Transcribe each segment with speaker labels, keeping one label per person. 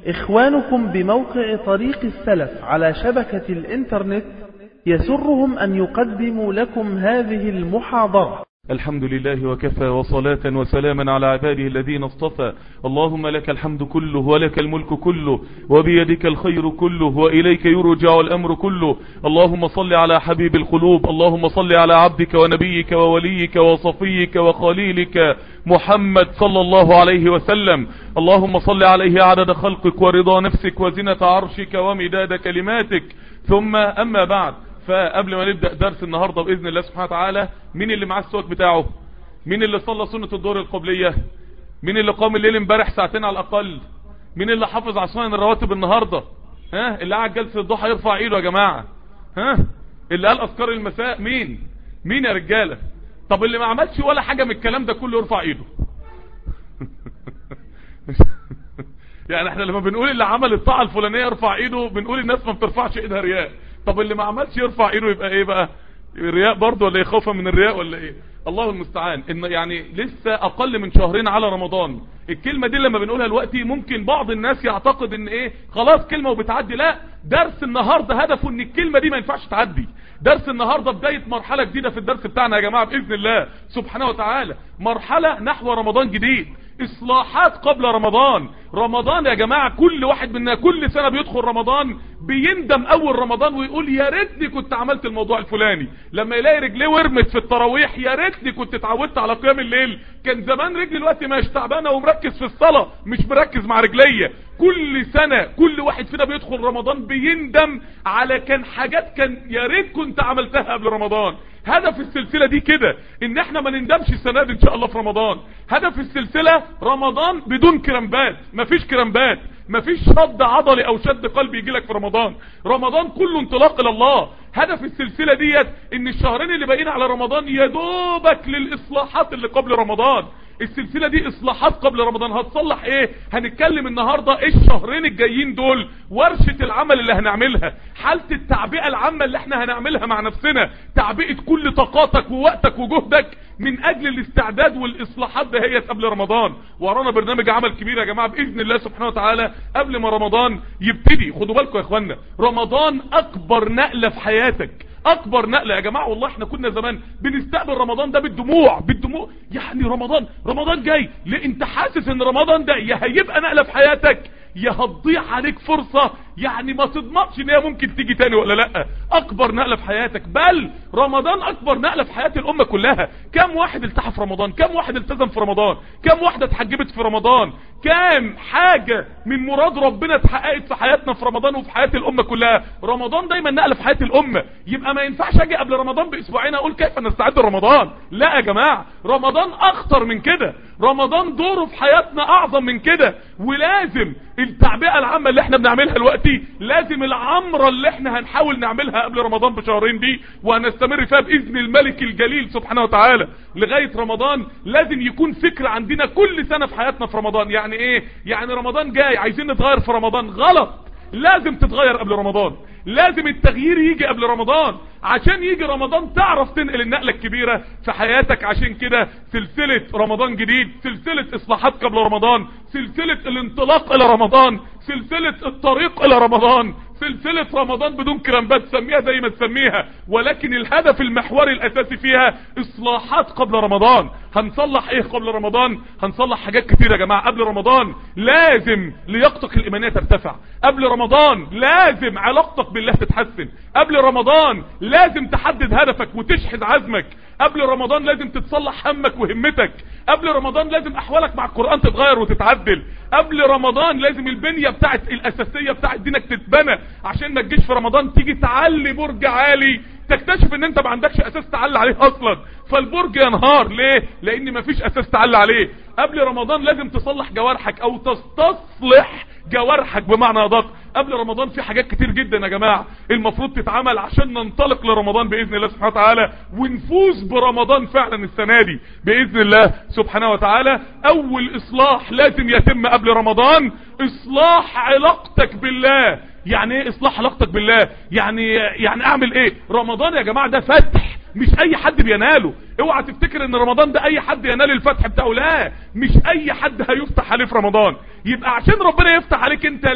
Speaker 1: إخوانكم بموقع طريق السلف على شبكة الإنترنت يسرهم أن يقدموا لكم هذه المحاضرة
Speaker 2: الحمد لله وكفى وصلاة وسلاما على عباده الذين اصطفى اللهم لك الحمد كله ولك الملك كله وبيدك الخير كله وإليك يرجع الأمر كله اللهم صل على حبيب القلوب اللهم صل على عبدك ونبيك ووليك وصفيك وخليلك محمد صلى الله عليه وسلم اللهم صل عليه عدد خلقك ورضا نفسك وزنة عرشك ومداد كلماتك ثم أما بعد فقبل ما نبدأ درس النهاردة بإذن الله سبحانه وتعالى مين اللي معاه السواك بتاعه مين اللي صلى سنة الدور القبلية مين اللي قام الليل امبارح ساعتين على الأقل مين اللي حافظ على سنن الرواتب النهاردة ها اللي قاعد جلسة الضحى يرفع ايده يا جماعة ها اللي قال أذكار المساء مين مين يا رجالة طب اللي ما عملش ولا حاجة من الكلام ده كله يرفع ايده يعني احنا لما بنقول اللي عمل الطاعة الفلانية يرفع ايده بنقول الناس ما بترفعش ايدها رياء طب اللي ما عملش يرفع ايده يبقى ايه بقى رياء برضه ولا خوفا من الرياء ولا ايه الله المستعان ان يعني لسه اقل من شهرين على رمضان الكلمة دي لما بنقولها دلوقتي ممكن بعض الناس يعتقد ان ايه خلاص كلمة وبتعدي لا درس النهاردة هدفه ان الكلمة دي ما ينفعش تعدي درس النهاردة بداية مرحلة جديدة في الدرس بتاعنا يا جماعة بإذن الله سبحانه وتعالى مرحلة نحو رمضان جديد اصلاحات قبل رمضان رمضان يا جماعة كل واحد منا كل سنة بيدخل رمضان بيندم اول رمضان ويقول يا ريتني كنت عملت الموضوع الفلاني لما يلاقي رجليه ورمت في التراويح يا ريتني كنت اتعودت على قيام الليل كان زمان رجلي دلوقتي مش تعبانه ومركز في الصلاة مش مركز مع رجليه كل سنة كل واحد فينا بيدخل رمضان بيندم على كان حاجات كان يا ريت كنت عملتها قبل رمضان هدف السلسلة دي كده ان احنا ما نندمش السنة دي ان شاء الله في رمضان هدف السلسلة رمضان بدون كرامبات مفيش كرامبات مفيش شد عضلي او شد قلبي يجي لك في رمضان رمضان كله انطلاق الى الله هدف السلسلة ديت ان الشهرين اللي باقيين على رمضان يدوبك للاصلاحات اللي قبل رمضان السلسلة دي اصلاحات قبل رمضان هتصلح ايه هنتكلم النهاردة ايه الشهرين الجايين دول ورشة العمل اللي هنعملها حالة التعبئة العامة اللي احنا هنعملها مع نفسنا تعبئة كل طاقاتك ووقتك وجهدك من اجل الاستعداد والاصلاحات دهيت قبل رمضان ورانا برنامج عمل كبير يا جماعة باذن الله سبحانه وتعالى قبل ما رمضان يبتدي خدوا بالكم يا اخوانا رمضان اكبر نقلة في حياتك اكبر نقلة يا جماعة والله احنا كنا زمان بنستقبل رمضان ده بالدموع بالدموع يعني رمضان رمضان جاي ليه انت حاسس ان رمضان ده يا هيبقى نقلة في حياتك يا هتضيع عليك فرصة يعني ما تضمنش ان هي ممكن تيجي تاني ولا لا اكبر نقلة في حياتك بل رمضان اكبر نقلة في حياة الامة كلها كم واحد التحف في رمضان كم واحد التزم في رمضان كم واحدة اتحجبت في رمضان كام حاجة من مراد ربنا اتحققت في حياتنا في رمضان وفي حياة الامة كلها رمضان دايما نقلة في حياة الامة يبقى ما ينفعش اجي قبل رمضان باسبوعين اقول كيف نستعد لرمضان لا يا جماعة رمضان اخطر من كده رمضان دوره في حياتنا اعظم من كده ولازم التعبئة العامة اللي احنا بنعملها دلوقتي لازم العمرة اللي احنا هنحاول نعملها قبل رمضان بشهرين دي وهنستمر فيها باذن الملك الجليل سبحانه وتعالى لغاية رمضان لازم يكون فكر عندنا كل سنة في حياتنا في رمضان يعني ايه يعني رمضان جاي عايزين نتغير في رمضان غلط لازم تتغير قبل رمضان لازم التغيير يجي قبل رمضان عشان يجي رمضان تعرف تنقل النقلة الكبيرة في حياتك عشان كده سلسلة رمضان جديد سلسلة اصلاحات قبل رمضان سلسلة الانطلاق الى رمضان سلسلة الطريق الى رمضان سلسلة رمضان بدون كرامبات سميها زي ما تسميها ولكن الهدف المحوري الاساسي فيها اصلاحات قبل رمضان هنصلح ايه قبل رمضان هنصلح حاجات كتير يا جماعة قبل رمضان لازم لياقتك الايمانية ترتفع قبل رمضان لازم علاقتك بالله تتحسن قبل رمضان لازم تحدد هدفك وتشحذ عزمك قبل رمضان لازم تتصلح همك وهمتك قبل رمضان لازم احوالك مع القرآن تتغير وتتعدل قبل رمضان لازم البنية بتاعت الاساسية بتاعت دينك تتبنى عشان ما تجيش في رمضان تيجي تعلي برج عالي تكتشف ان انت ما عندكش اساس تعلي عليه اصلا فالبرج ينهار ليه لان مفيش اساس تعلي عليه قبل رمضان لازم تصلح جوارحك او تستصلح جوارحك بمعنى ادق قبل رمضان في حاجات كتير جدا يا جماعة المفروض تتعمل عشان ننطلق لرمضان بإذن الله سبحانه وتعالى ونفوز برمضان فعلا السنة دي بإذن الله سبحانه وتعالى أول إصلاح لازم يتم قبل رمضان إصلاح علاقتك بالله يعني ايه اصلاح علاقتك بالله يعني يعني اعمل ايه رمضان يا جماعة ده فتح مش اي حد بيناله اوعى تفتكر ان رمضان ده اي حد ينال الفتح بتاعه لا مش اي حد هيفتح عليه في رمضان يبقى عشان ربنا يفتح عليك انت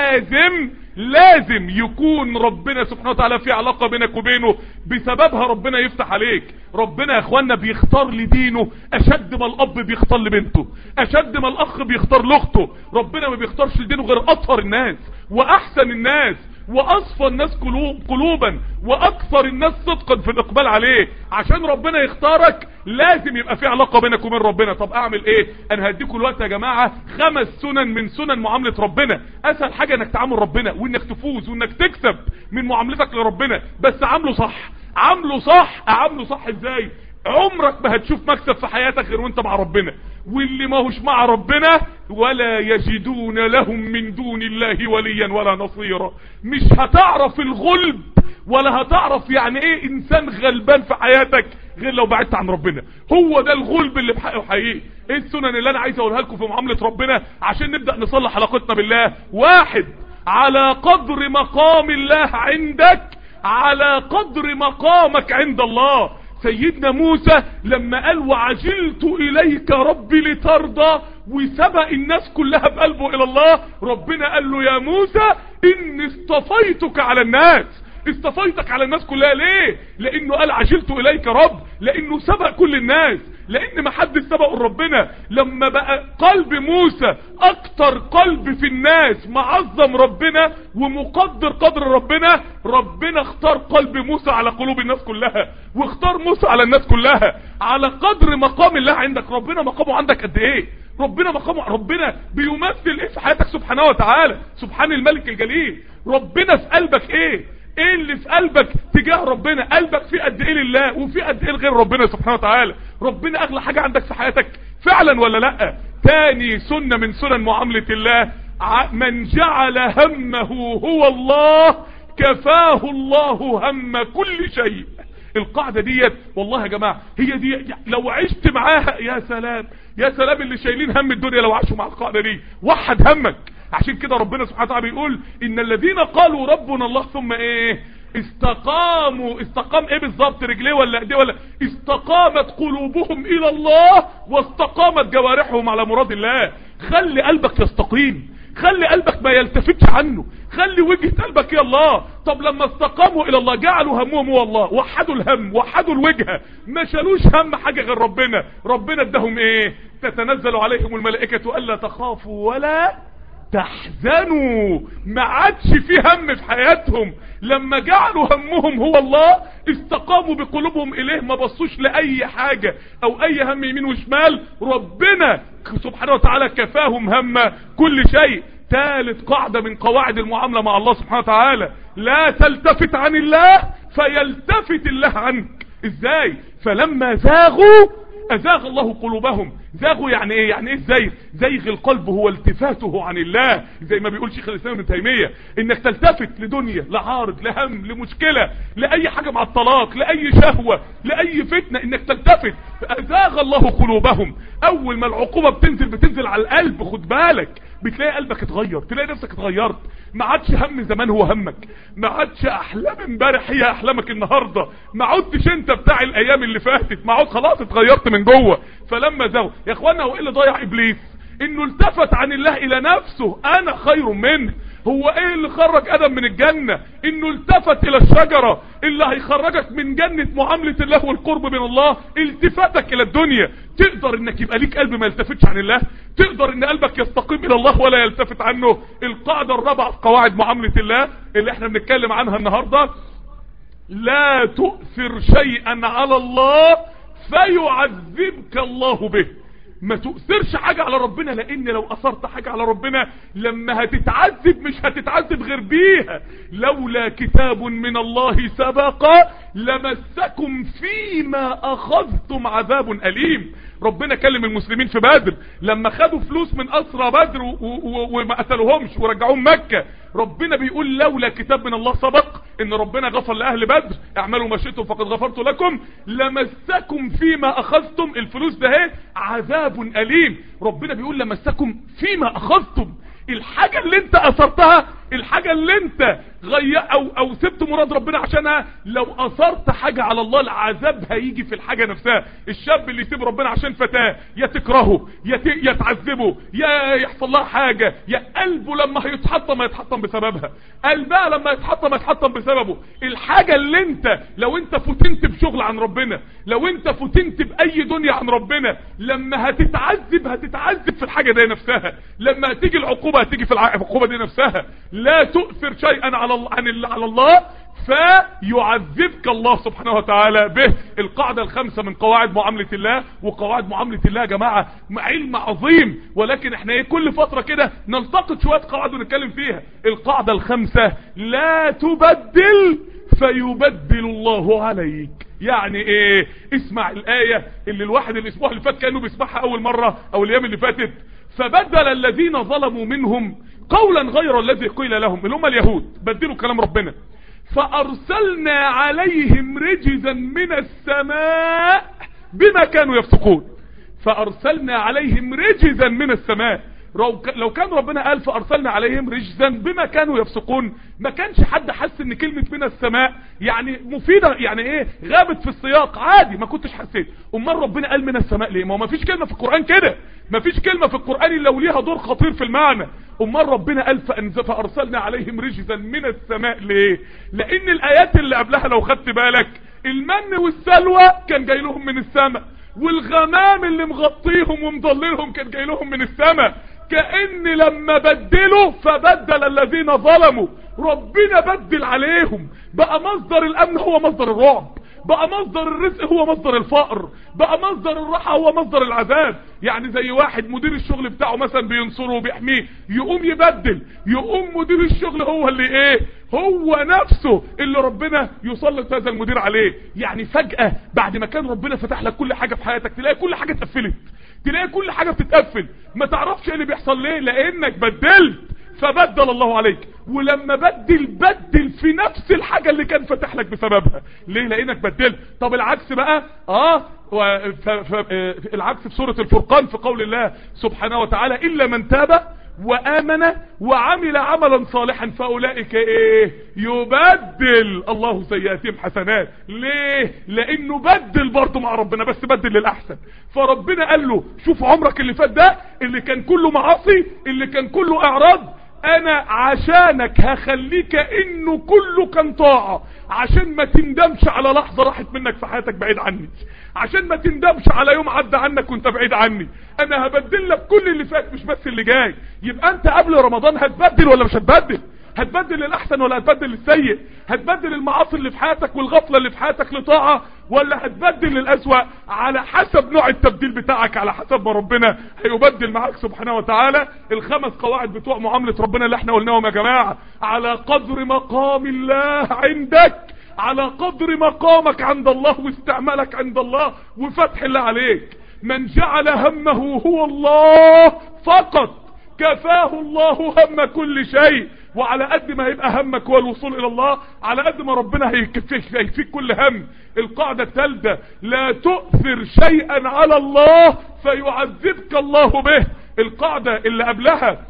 Speaker 2: لازم لازم يكون ربنا سبحانه وتعالى في علاقة بينك وبينه بسببها ربنا يفتح عليك ربنا يا اخوانا بيختار لدينه اشد ما الاب بيختار لبنته اشد ما الاخ بيختار لاخته ربنا ما بيختارش لدينه غير اطهر الناس واحسن الناس واصفى الناس قلوب قلوبا واكثر الناس صدقا في الاقبال عليه عشان ربنا يختارك لازم يبقى في علاقة بينك وبين ربنا طب اعمل ايه انا هديكم الوقت يا جماعة خمس سنن من سنن معاملة ربنا اسهل حاجة انك تعامل ربنا وانك تفوز وانك تكسب من معاملتك لربنا بس عامله صح عامله صح عامله صح ازاي عمرك ما هتشوف مكسب في حياتك غير وانت مع ربنا واللي ما هوش مع ربنا ولا يجدون لهم من دون الله وليا ولا نصيرا مش هتعرف الغلب ولا هتعرف يعني ايه انسان غلبان في حياتك غير لو بعدت عن ربنا هو ده الغلب اللي بحقه حقيقي ايه السنن اللي انا عايز اقولها لكم في معاملة ربنا عشان نبدأ نصلح علاقتنا بالله واحد على قدر مقام الله عندك على قدر مقامك عند الله سيدنا موسى لما قال وعجلت اليك ربي لترضى وسبق الناس كلها بقلبه الى الله ربنا قال له يا موسى اني اصطفيتك على الناس اصطفيتك على الناس كلها ليه لانه قال عجلت اليك رب لانه سبق كل الناس لان ما حد سبقه ربنا لما بقى قلب موسى اكتر قلب في الناس معظم ربنا ومقدر قدر ربنا ربنا اختار قلب موسى على قلوب الناس كلها واختار موسى على الناس كلها على قدر مقام الله عندك ربنا مقامه عندك قد ايه ربنا مقامه ربنا بيمثل ايه في حياتك سبحانه وتعالى سبحان الملك الجليل ربنا في قلبك ايه ايه اللي في قلبك تجاه ربنا قلبك فيه قد ايه لله وفيه قد ايه لغير ربنا سبحانه وتعالى ربنا اغلى حاجة عندك في حياتك فعلا ولا لا تاني سنة من سنن معاملة الله من جعل همه هو الله كفاه الله هم كل شيء القاعدة ديت والله يا جماعة هي دي لو عشت معاها يا سلام يا سلام اللي شايلين هم الدنيا لو عاشوا مع القاعدة دي وحد همك عشان كده ربنا سبحانه وتعالى بيقول ان الذين قالوا ربنا الله ثم ايه استقاموا استقام ايه بالظبط رجليه ولا ايديه ولا استقامت قلوبهم الى الله واستقامت جوارحهم على مراد الله خلي قلبك يستقيم خلي قلبك ما يلتفتش عنه خلي وجهة قلبك يا الله طب لما استقاموا الى الله جعلوا همهم هو الله وحدوا الهم وحدوا الوجهة ما شالوش هم حاجة غير ربنا ربنا ادهم ايه تتنزل عليهم الملائكة الا تخافوا ولا تحزنوا ما عادش في هم في حياتهم لما جعلوا همهم هو الله استقاموا بقلوبهم اليه ما بصوش لاي حاجة او اي هم يمين وشمال ربنا سبحانه وتعالى كفاهم هم كل شيء ثالث قاعدة من قواعد المعاملة مع الله سبحانه وتعالى لا تلتفت عن الله فيلتفت الله عنك ازاي فلما زاغوا ازاغ الله قلوبهم زاغوا يعني ايه يعني ايه زيغ زيغ القلب هو التفاته عن الله زي ما بيقول شيخ الاسلام ابن تيميه انك تلتفت لدنيا لعارض لهم لمشكله لاي حاجه مع الطلاق لاي شهوه لاي فتنه انك تلتفت ازاغ الله قلوبهم اول ما العقوبه بتنزل بتنزل على القلب خد بالك بتلاقي قلبك اتغير تلاقي نفسك اتغيرت ما عادش هم زمان هو همك ما عادش احلام امبارح هي احلامك النهارده ما عدتش انت بتاع الايام اللي فاتت ما عاد خلاص اتغيرت من جوه فلما زو يا اخوانا هو ايه اللي ضيع ابليس انه التفت عن الله الى نفسه انا خير منه هو ايه اللي خرج ادم من الجنة انه التفت الى الشجرة اللي هيخرجك من جنة معاملة الله والقرب من الله التفاتك الى الدنيا تقدر انك يبقى ليك قلب ما يلتفتش عن الله تقدر ان قلبك يستقيم الى الله ولا يلتفت عنه القاعدة الرابعة في قواعد معاملة الله اللي احنا بنتكلم عنها النهاردة لا تؤثر شيئا على الله فيعذبك الله به ما تؤثرش حاجة على ربنا لان لو اثرت حاجة على ربنا لما هتتعذب مش هتتعذب غير بيها لولا كتاب من الله سبق لمسكم فيما اخذتم عذاب اليم ربنا كلم المسلمين في بدر لما خدوا فلوس من اسرى بدر وما قتلوهمش ورجعوهم مكة ربنا بيقول لولا كتاب من الله سبق ان ربنا غفر لاهل بدر اعملوا ما شئتم فقد غفرت لكم لمسكم فيما اخذتم الفلوس ده اهي عذاب اليم ربنا بيقول لمسكم فيما اخذتم الحاجة اللي انت اثرتها الحاجة اللي انت غي او او سبت مراد ربنا عشانها لو اثرت حاجة على الله العذاب هيجي في الحاجة نفسها الشاب اللي يسيب ربنا عشان فتاة يا تكرهه يا ت- يا تعذبه يا يحصل لها حاجة يا قلبه لما هيتحطم هيتحطم بسببها قلبها لما يتحطم هيتحطم بسببه الحاجة اللي انت لو انت فتنت بشغل عن ربنا لو انت فتنت باي دنيا عن ربنا لما هتتعذب هتتعذب في الحاجة دي نفسها لما تيجي العقوبة هتيجي في الع- العقوبة دي نفسها لا تؤثر شيئا على الله عن ال- على الله فيعذبك الله سبحانه وتعالى به القاعدة الخامسة من قواعد معاملة الله وقواعد معاملة الله يا جماعة علم عظيم ولكن احنا ايه كل فترة كده نلتقط شوية قواعد ونتكلم فيها القاعدة الخامسة لا تبدل فيبدل الله عليك يعني ايه اسمع الآية اللي الواحد الاسبوع اللي فات كانوا بيسمعها اول مرة او الايام اللي فاتت فبدل الذين ظلموا منهم قولا غير الذي قيل لهم اللي هم اليهود بدلوا كلام ربنا فارسلنا عليهم رجزا من السماء بما كانوا يفسقون فارسلنا عليهم رجزا من السماء لو لو كان ربنا قال فارسلنا عليهم رجزا بما كانوا يفسقون ما كانش حد حس ان كلمة من السماء يعني مفيدة يعني ايه غابت في السياق عادي ما كنتش حسيت امال ربنا قال من السماء ليه ما هو ما فيش كلمة في القرآن كده ما فيش كلمة في القرآن الا وليها دور خطير في المعنى امال ربنا قال فأنز- فارسلنا عليهم رجزا من السماء ليه لان الايات اللي قبلها لو خدت بالك المن والسلوى كان جاي لهم من السماء والغمام اللي مغطيهم ومضللهم كان جاي لهم من السماء كأن لما بدلوا فبدل الذين ظلموا ربنا بدل عليهم بقى مصدر الامن هو مصدر الرعب بقى مصدر الرزق هو مصدر الفقر بقى مصدر الراحة هو مصدر العذاب يعني زي واحد مدير الشغل بتاعه مثلا بينصره وبيحميه يقوم يبدل يقوم مدير الشغل هو اللي ايه هو نفسه اللي ربنا يسلط هذا المدير عليه يعني فجأة بعد ما كان ربنا فتح لك كل حاجة في حياتك تلاقي كل حاجة اتقفلت تلاقي كل حاجة بتتقفل ما تعرفش ايه اللي بيحصل ليه لانك بدلت فبدل الله عليك ولما بدل بدل في نفس الحاجة اللي كان فتح لك بسببها ليه لانك بدلت طب العكس بقى اه و- ف... ف... آه، العكس في سورة الفرقان في قول الله سبحانه وتعالى الا من تاب وامن وعمل عملا صالحا فاولئك ايه يبدل الله سيئاتهم حسنات ليه لانه بدل برضه مع ربنا بس بدل للاحسن فربنا قال له شوف عمرك اللي فات ده اللي كان كله معاصي اللي كان كله اعراض انا عشانك هخليك انه كله كان طاعة عشان ما تندمش على لحظة راحت منك في حياتك بعيد عني عشان ما تندمش على يوم عدى عنك وانت بعيد عني انا هبدل لك كل اللي فات مش بس اللي جاي يبقى انت قبل رمضان هتبدل ولا مش هتبدل هتبدل للاحسن ولا هتبدل للسيء هتبدل المعاصي اللي في حياتك والغفلة اللي في حياتك لطاعة ولا هتبدل للأسوأ على حسب نوع التبديل بتاعك على حسب ما ربنا هيبدل معاك سبحانه وتعالى الخمس قواعد بتوع معاملة ربنا اللي احنا قلناهم يا جماعة على قدر مقام الله عندك على قدر مقامك عند الله واستعمالك عند الله وفتح الله عليك من جعل همه هو الله فقط كفاه الله هم كل شيء وعلى قد ما هيبقى همك هو الوصول الى الله على قد ما ربنا هيكفيك هيكفيك كل هم القاعدة الثالثة لا تؤثر شيئا على الله فيعذبك الله به القاعدة اللي قبلها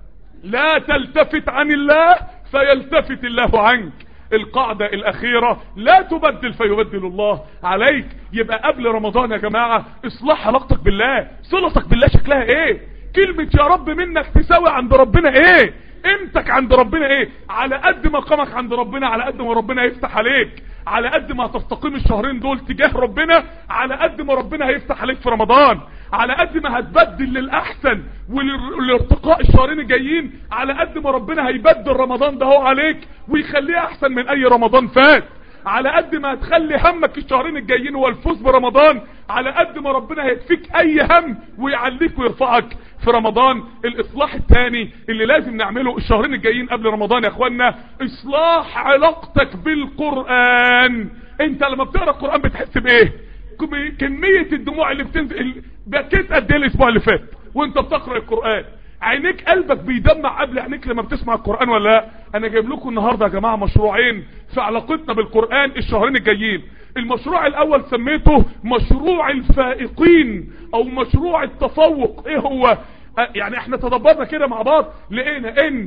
Speaker 2: لا تلتفت عن الله فيلتفت الله عنك القاعدة الاخيرة لا تبدل فيبدل الله عليك يبقى قبل رمضان يا جماعة اصلاح علاقتك بالله صلتك بالله شكلها ايه كلمة يا رب منك تساوي عند ربنا ايه قيمتك عند ربنا ايه على قد ما قامك عند ربنا على قد ما ربنا يفتح عليك على قد ما هتستقيم الشهرين دول تجاه ربنا على قد ما ربنا هيفتح عليك في رمضان على قد ما هتبدل للاحسن ولارتقاء الشهرين الجايين على قد ما ربنا هيبدل رمضان ده هو عليك ويخليه احسن من اي رمضان فات على قد ما هتخلي همك الشهرين الجايين هو الفوز برمضان على قد ما ربنا هيكفيك اي هم ويعليك ويرفعك في رمضان الاصلاح الثاني اللي لازم نعمله الشهرين الجايين قبل رمضان يا اخوانا اصلاح علاقتك بالقرآن انت لما بتقرأ القرآن بتحس بايه كم- كمية الدموع اللي بتنزل بكيت قد ايه الاسبوع اللي فات وانت بتقرأ القرآن عينيك قلبك بيدمع قبل عينيك لما بتسمع القرآن ولا لا انا جايب لكم النهاردة يا جماعة مشروعين في علاقتنا بالقرآن الشهرين الجايين المشروع الاول سميته مشروع الفائقين او مشروع التفوق ايه هو آه، يعني احنا تدبرنا كده مع بعض لقينا ان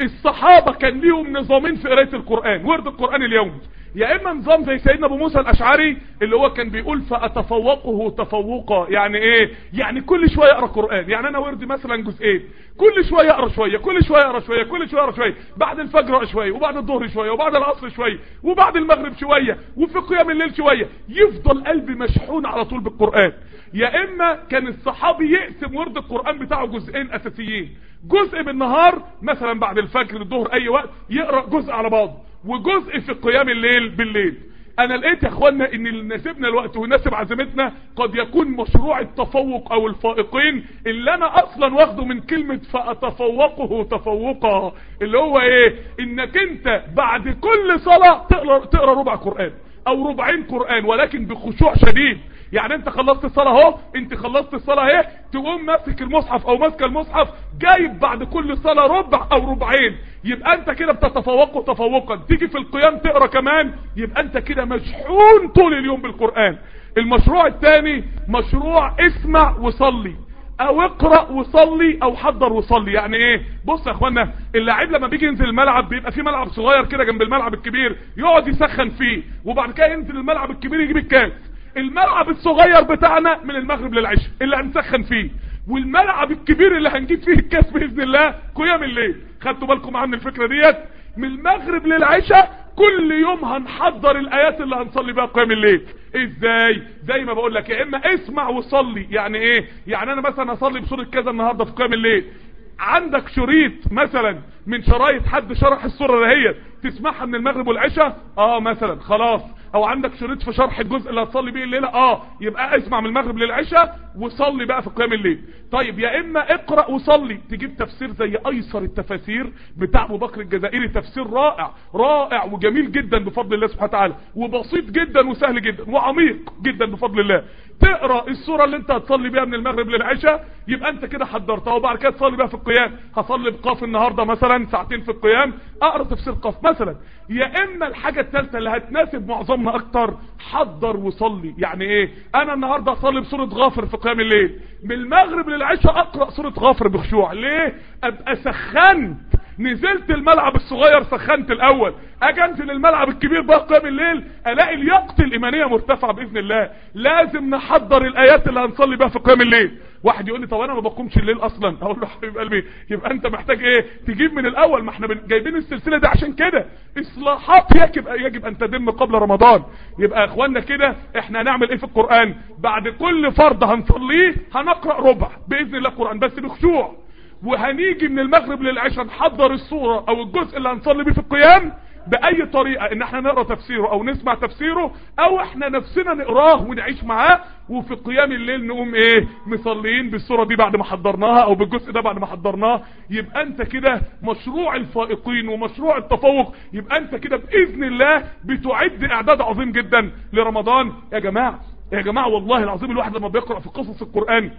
Speaker 2: الصحابة كان ليهم نظامين في قراية القرآن ورد القرآن اليومي يا اما نظام زي سيدنا ابو موسى الاشعري اللي هو كان بيقول فاتفوقه تفوقا يعني ايه يعني كل شويه اقرا قران يعني انا وردي مثلا جزئين كل شويه اقرا شويه كل شويه اقرا شويه كل شويه اقرا شويه بعد الفجر اقرا شويه وبعد الظهر شويه وبعد العصر شويه وبعد المغرب شويه وفي قيام الليل شويه يفضل قلبي مشحون على طول بالقران يا اما كان الصحابي يقسم ورد القران بتاعه جزئين اساسيين جزء بالنهار مثلا بعد الفجر الظهر اي وقت يقرا جزء على بعضه وجزء في قيام الليل بالليل انا لقيت يا اخوانا ان اللي يناسبنا الوقت ويناسب عزيمتنا قد يكون مشروع التفوق او الفائقين اللي انا اصلا واخده من كلمة فاتفوقه تفوقا اللي هو ايه انك انت بعد كل صلاة تقرا, تقرأ ربع قرآن او ربعين قرآن ولكن بخشوع شديد يعني انت خلصت الصلاة اهو انت خلصت الصلاة اهي تقوم ماسك المصحف او ماسك المصحف جايب بعد كل صلاة ربع او ربعين يبقى انت كده بتتفوق تفوقا تيجي في القيام تقرا كمان يبقى انت كده مشحون طول اليوم بالقرآن المشروع الثاني مشروع اسمع وصلي او اقرأ وصلي او حضر وصلي يعني ايه بص يا اخوانا اللاعب لما بيجي ينزل الملعب بيبقى في ملعب صغير كده جنب الملعب الكبير يقعد يسخن فيه وبعد كده ينزل الملعب الكبير يجيب الكاس الملعب الصغير بتاعنا من المغرب للعشاء اللي هنسخن فيه والملعب الكبير اللي هنجيب فيه الكاس باذن الله قيام الليل خدتوا بالكم عن الفكره ديت من المغرب للعشاء كل يوم هنحضر الايات اللي هنصلي بها قيام الليل ازاي زي ما بقول لك يا اما اسمع وصلي يعني ايه يعني انا مثلا اصلي بسوره كذا النهارده في قيام الليل عندك شريط مثلا من شرايط حد شرح السوره دهيت تسمعها من المغرب والعشاء اه مثلا خلاص او عندك شريط في شرح الجزء اللي هتصلي بيه الليله اه يبقى اسمع من المغرب للعشاء وصلي بقى في قيام الليل طيب يا اما اقرا وصلي تجيب تفسير زي ايسر التفاسير بتاع ابو بكر الجزائري تفسير رائع رائع وجميل جدا بفضل الله سبحانه وتعالى وبسيط جدا وسهل جدا وعميق جدا بفضل الله تقرا السوره اللي انت هتصلي بيها من المغرب للعشاء يبقى انت كده حضرتها وبعد كده تصلي بيها في القيام هصلي بقاف النهارده مثلا ساعتين في القيام اقرا تفسير قاف مثلا يا اما الحاجه الثالثه اللي هتناسب معظمنا اكتر حضر وصلي يعني ايه انا النهارده اصلي بسوره غافر في قيام الليل من المغرب للعشاء اقرا سوره غافر بخشوع ليه ابقى سخنت نزلت الملعب الصغير سخنت الاول اجي انزل الملعب الكبير بقى قيام الليل الاقي لياقتي الايمانيه مرتفعه باذن الله لازم نحضر الايات اللي هنصلي بيها في قيام الليل واحد يقول لي طب انا ما بقومش الليل اصلا اقول له حبيب قلبي يبقى انت محتاج ايه تجيب من الاول ما احنا جايبين السلسله دي عشان كده اصلاحات يجب يجب ان تتم قبل رمضان يبقى يا اخوانا كده احنا هنعمل ايه في القران بعد كل فرض هنصليه هنقرا ربع باذن الله قران بس بخشوع وهنيجي من المغرب للعشاء نحضر الصورة او الجزء اللي هنصلي بيه في القيام باي طريقة ان احنا نقرأ تفسيره او نسمع تفسيره او احنا نفسنا نقراه ونعيش معاه وفي قيام الليل نقوم ايه مصليين بالصورة دي بعد ما حضرناها او بالجزء ده بعد ما حضرناه يبقى انت كده مشروع الفائقين ومشروع التفوق يبقى انت كده باذن الله بتعد اعداد عظيم جدا لرمضان يا جماعة يا جماعة والله العظيم الواحد لما بيقرأ في قصص القرآن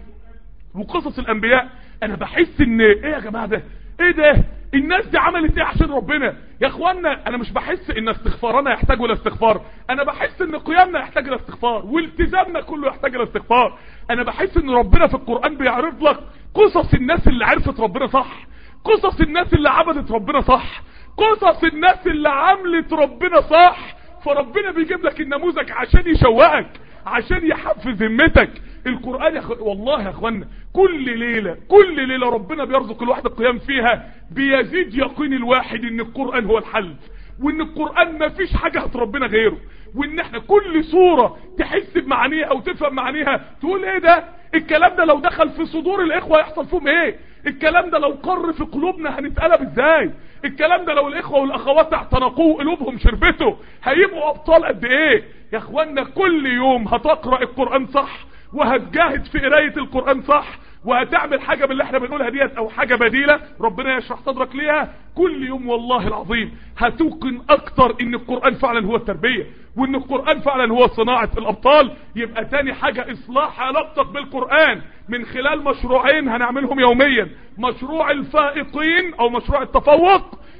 Speaker 2: وقصص الانبياء انا بحس ان ايه يا جماعه ده ايه ده الناس دي عملت ايه عشان ربنا يا اخوانا انا مش بحس ان استغفارنا يحتاج الى استغفار انا بحس ان قيامنا يحتاج الى استغفار والتزامنا كله يحتاج الى استغفار انا بحس ان ربنا في القرآن بيعرض لك قصص الناس اللي عرفت ربنا صح قصص الناس اللي عبدت ربنا صح قصص الناس اللي عملت ربنا صح فربنا بيجيب لك النموذج عشان يشوقك عشان يحفز همتك القرآن يا أخو... والله يا اخوانا كل ليلة كل ليلة ربنا بيرزق الواحد القيام فيها بيزيد يقين الواحد ان القرآن هو الحل وان القرآن ما فيش حاجة هتربنا غيره وان احنا كل صورة تحس بمعانيها او تفهم معانيها تقول ايه ده الكلام ده لو دخل في صدور الاخوة يحصل فيهم ايه الكلام ده لو قر في قلوبنا هنتقلب ازاي الكلام ده لو الاخوة والاخوات اعتنقوه قلوبهم شربته هيبقوا ابطال قد ايه يا اخوانا كل يوم هتقرأ القرآن صح وهتجاهد في قراية القرآن صح وهتعمل حاجة من اللي احنا بنقولها ديت او حاجة بديلة ربنا يشرح صدرك ليها كل يوم والله العظيم هتوقن اكتر ان القرآن فعلا هو التربية وان القرآن فعلا هو صناعة الابطال يبقى تاني حاجة اصلاح علاقتك بالقرآن من خلال مشروعين هنعملهم يوميا مشروع الفائقين او مشروع التفوق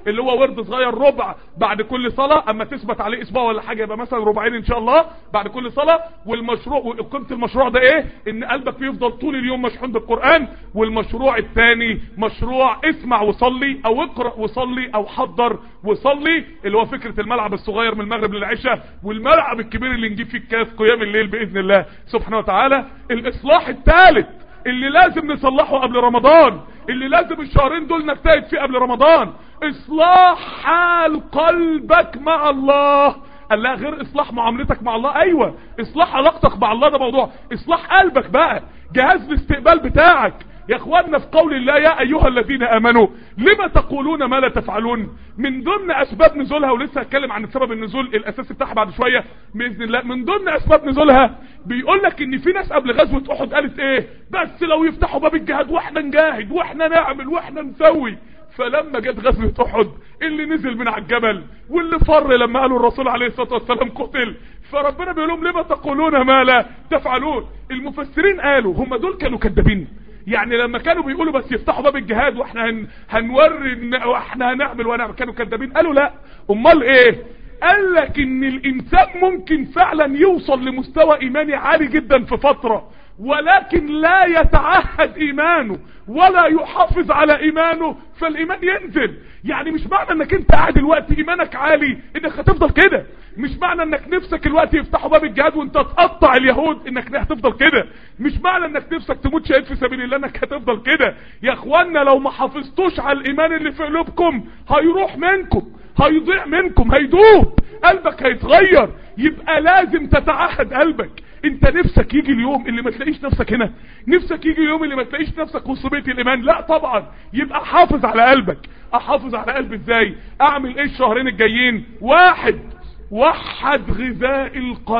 Speaker 2: اللي هو ورد صغير ربع بعد كل صلاة اما تثبت عليه اسبوع ولا حاجة يبقى مثلا ربعين ان شاء الله بعد كل صلاة والمشروع وقيمة المشروع ده ايه ان قلبك بيفضل طول اليوم مشحون بالقرآن والمشروع الثاني مشروع اسمع وصلي او اقرأ وصلي او حضر وصلي اللي هو فكرة الملعب الصغير من المغرب للعشاء والملعب الكبير اللي نجيب فيه الكاس قيام الليل باذن الله سبحانه وتعالى الاصلاح الثالث اللي لازم نصلحه قبل رمضان اللي لازم الشهرين دول نجتهد فيه قبل رمضان اصلاح حال قلبك مع الله قال لا غير اصلاح معاملتك مع الله ايوه اصلاح علاقتك مع الله ده موضوع اصلاح قلبك بقى جهاز الاستقبال بتاعك يا اخواننا في قول الله يا ايها الذين امنوا لما تقولون ما لا تفعلون من ضمن اسباب نزولها ولسه هتكلم عن سبب النزول الاساسي بتاعها بعد شويه باذن الله من ضمن اسباب نزولها بيقول لك ان في ناس قبل غزوه احد قالت ايه بس لو يفتحوا باب الجهاد واحنا نجاهد واحنا نعمل واحنا نسوي فلما جت غزوه احد اللي نزل من على الجبل واللي فر لما قالوا الرسول عليه الصلاه والسلام قتل فربنا بيقول لهم لما تقولون ما لا تفعلون المفسرين قالوا هم دول كانوا كذابين يعني لما كانوا بيقولوا بس يفتحوا باب الجهاد واحنا هن هنوري إن- واحنا هنعمل ونعمل كانوا كذابين قالوا لا امال ايه قال لك ان الانسان ممكن فعلا يوصل لمستوى ايماني عالي جدا في فترة ولكن لا يتعهد ايمانه ولا يحافظ على ايمانه فالايمان ينزل يعني مش معنى انك انت قاعد الوقت ايمانك عالي انك هتفضل كده مش معنى انك نفسك الوقت يفتحوا باب الجهاد وانت تقطع اليهود انك هتفضل كده مش معنى انك نفسك تموت شهيد في سبيل الله انك هتفضل كده يا اخوانا لو ما حافظتوش على الايمان اللي في قلوبكم هيروح منكم هيضيع منكم هيدوب قلبك هيتغير يبقى لازم تتعهد قلبك انت نفسك يجي اليوم اللي ما تلاقيش نفسك هنا نفسك يجي اليوم اللي ما تلاقيش نفسك وسط بيت الايمان لا طبعا يبقى حافظ على قلبك احافظ على قلبي ازاي اعمل ايه الشهرين الجايين واحد وحد غذاء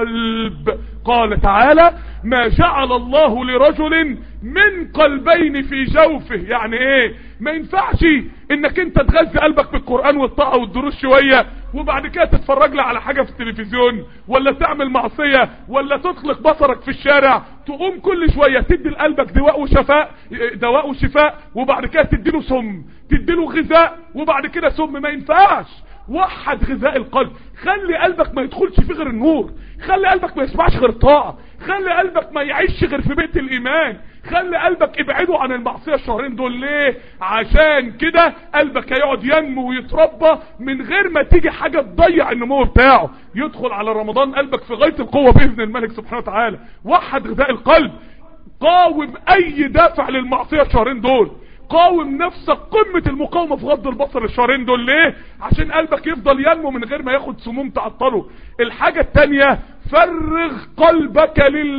Speaker 2: القلب قال تعالى ما جعل الله لرجل من قلبين في جوفه يعني ايه ما ينفعش انك انت تغذي قلبك بالقرآن والطاعة والدروس شوية وبعد كده تتفرج لي على حاجة في التلفزيون ولا تعمل معصية ولا تطلق بصرك في الشارع تقوم كل شوية تدي لقلبك دواء وشفاء دواء وشفاء وبعد كده تديله سم تديله غذاء وبعد كده سم ما ينفعش وحد غذاء القلب خلي قلبك ما يدخلش فيه غير النور خلي قلبك ما يسمعش غير الطاعة خلي قلبك ما يعيش غير في بيت الايمان خلي قلبك ابعده عن المعصية الشهرين دول ليه عشان كده قلبك هيقعد ينمو ويتربى من غير ما تيجي حاجة تضيع النمو بتاعه يدخل على رمضان قلبك في غاية القوة باذن الملك سبحانه وتعالى وحد غذاء القلب قاوم اي دافع للمعصية الشهرين دول قاوم نفسك قمة المقاومة في غض البصر الشهرين دول ليه عشان قلبك يفضل ينمو من غير ما ياخد سموم تعطله الحاجة التانية فرغ قلبك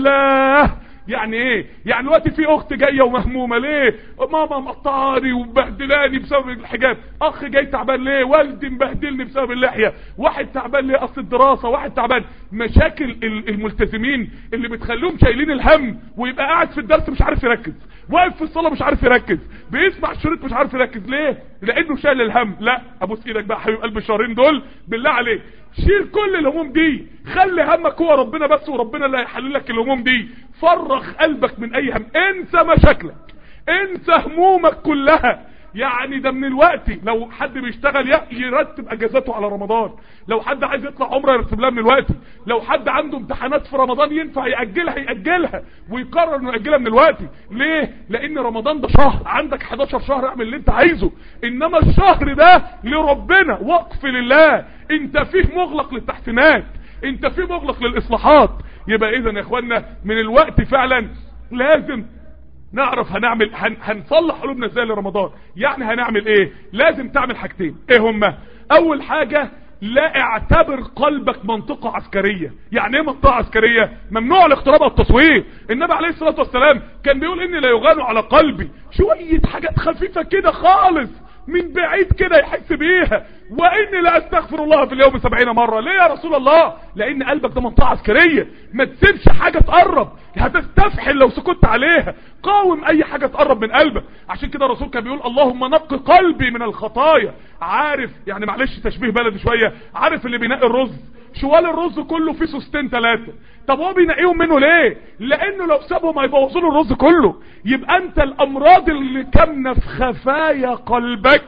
Speaker 2: لله يعني ايه يعني دلوقتي في اخت جايه ومهمومه ليه ماما مقطعاني ومبهدلاني بسبب الحجاب اخ جاي تعبان ليه والدي مبهدلني بسبب اللحيه واحد تعبان ليه اصل الدراسه واحد تعبان مشاكل ال- الملتزمين اللي بتخليهم شايلين الهم ويبقى قاعد في الدرس مش عارف يركز واقف في الصلاه مش عارف يركز بيسمع الشريط مش عارف يركز ليه لانه شايل الهم لا ابوس ايدك بقى حبيب قلب الشهرين دول بالله عليك شيل كل الهموم دي خلي همك هو ربنا بس وربنا اللي هيحل لك الهموم دي فرغ قلبك من اي هم انسى مشاكلك انسى همومك كلها يعني ده من الوقت لو حد بيشتغل ي- يرتب اجازاته على رمضان لو حد عايز يطلع عمره يرتب لها من الوقت لو حد عنده امتحانات في رمضان ينفع يأجلها يأجلها ويقرر انه يأجلها من الوقت ليه لان رمضان ده شهر عندك 11 شهر اعمل اللي انت عايزه انما الشهر ده لربنا وقف لله انت فيه مغلق للتحسينات انت فيه مغلق للاصلاحات يبقى اذا يا اخوانا من الوقت فعلا لازم نعرف هنعمل هن هنصلح قلوبنا ازاي لرمضان يعني هنعمل ايه لازم تعمل حاجتين ايه هما اول حاجة لا اعتبر قلبك منطقة عسكرية يعني ايه منطقة عسكرية ممنوع الاقتراب والتصوير النبي عليه الصلاة والسلام كان بيقول اني لا يغان على قلبي شوية حاجات خفيفة كده خالص من بعيد كده يحس بيها واني لا استغفر الله في اليوم سبعين مرة ليه يا رسول الله لان قلبك ده منطقة عسكرية ما تسيبش حاجة تقرب هتستفحل لو سكت عليها قاوم اي حاجة تقرب من قلبك عشان كده الرسول كان بيقول اللهم نق قلبي من الخطايا عارف يعني معلش تشبيه بلدي شوية عارف اللي بينقي الرز شوال الرز كله فيه سوستين ثلاثة طب هو بينقيهم منه ليه لانه لو سابهم هيبوظوا له الرز كله يبقى انت الامراض اللي كامنه في خفايا قلبك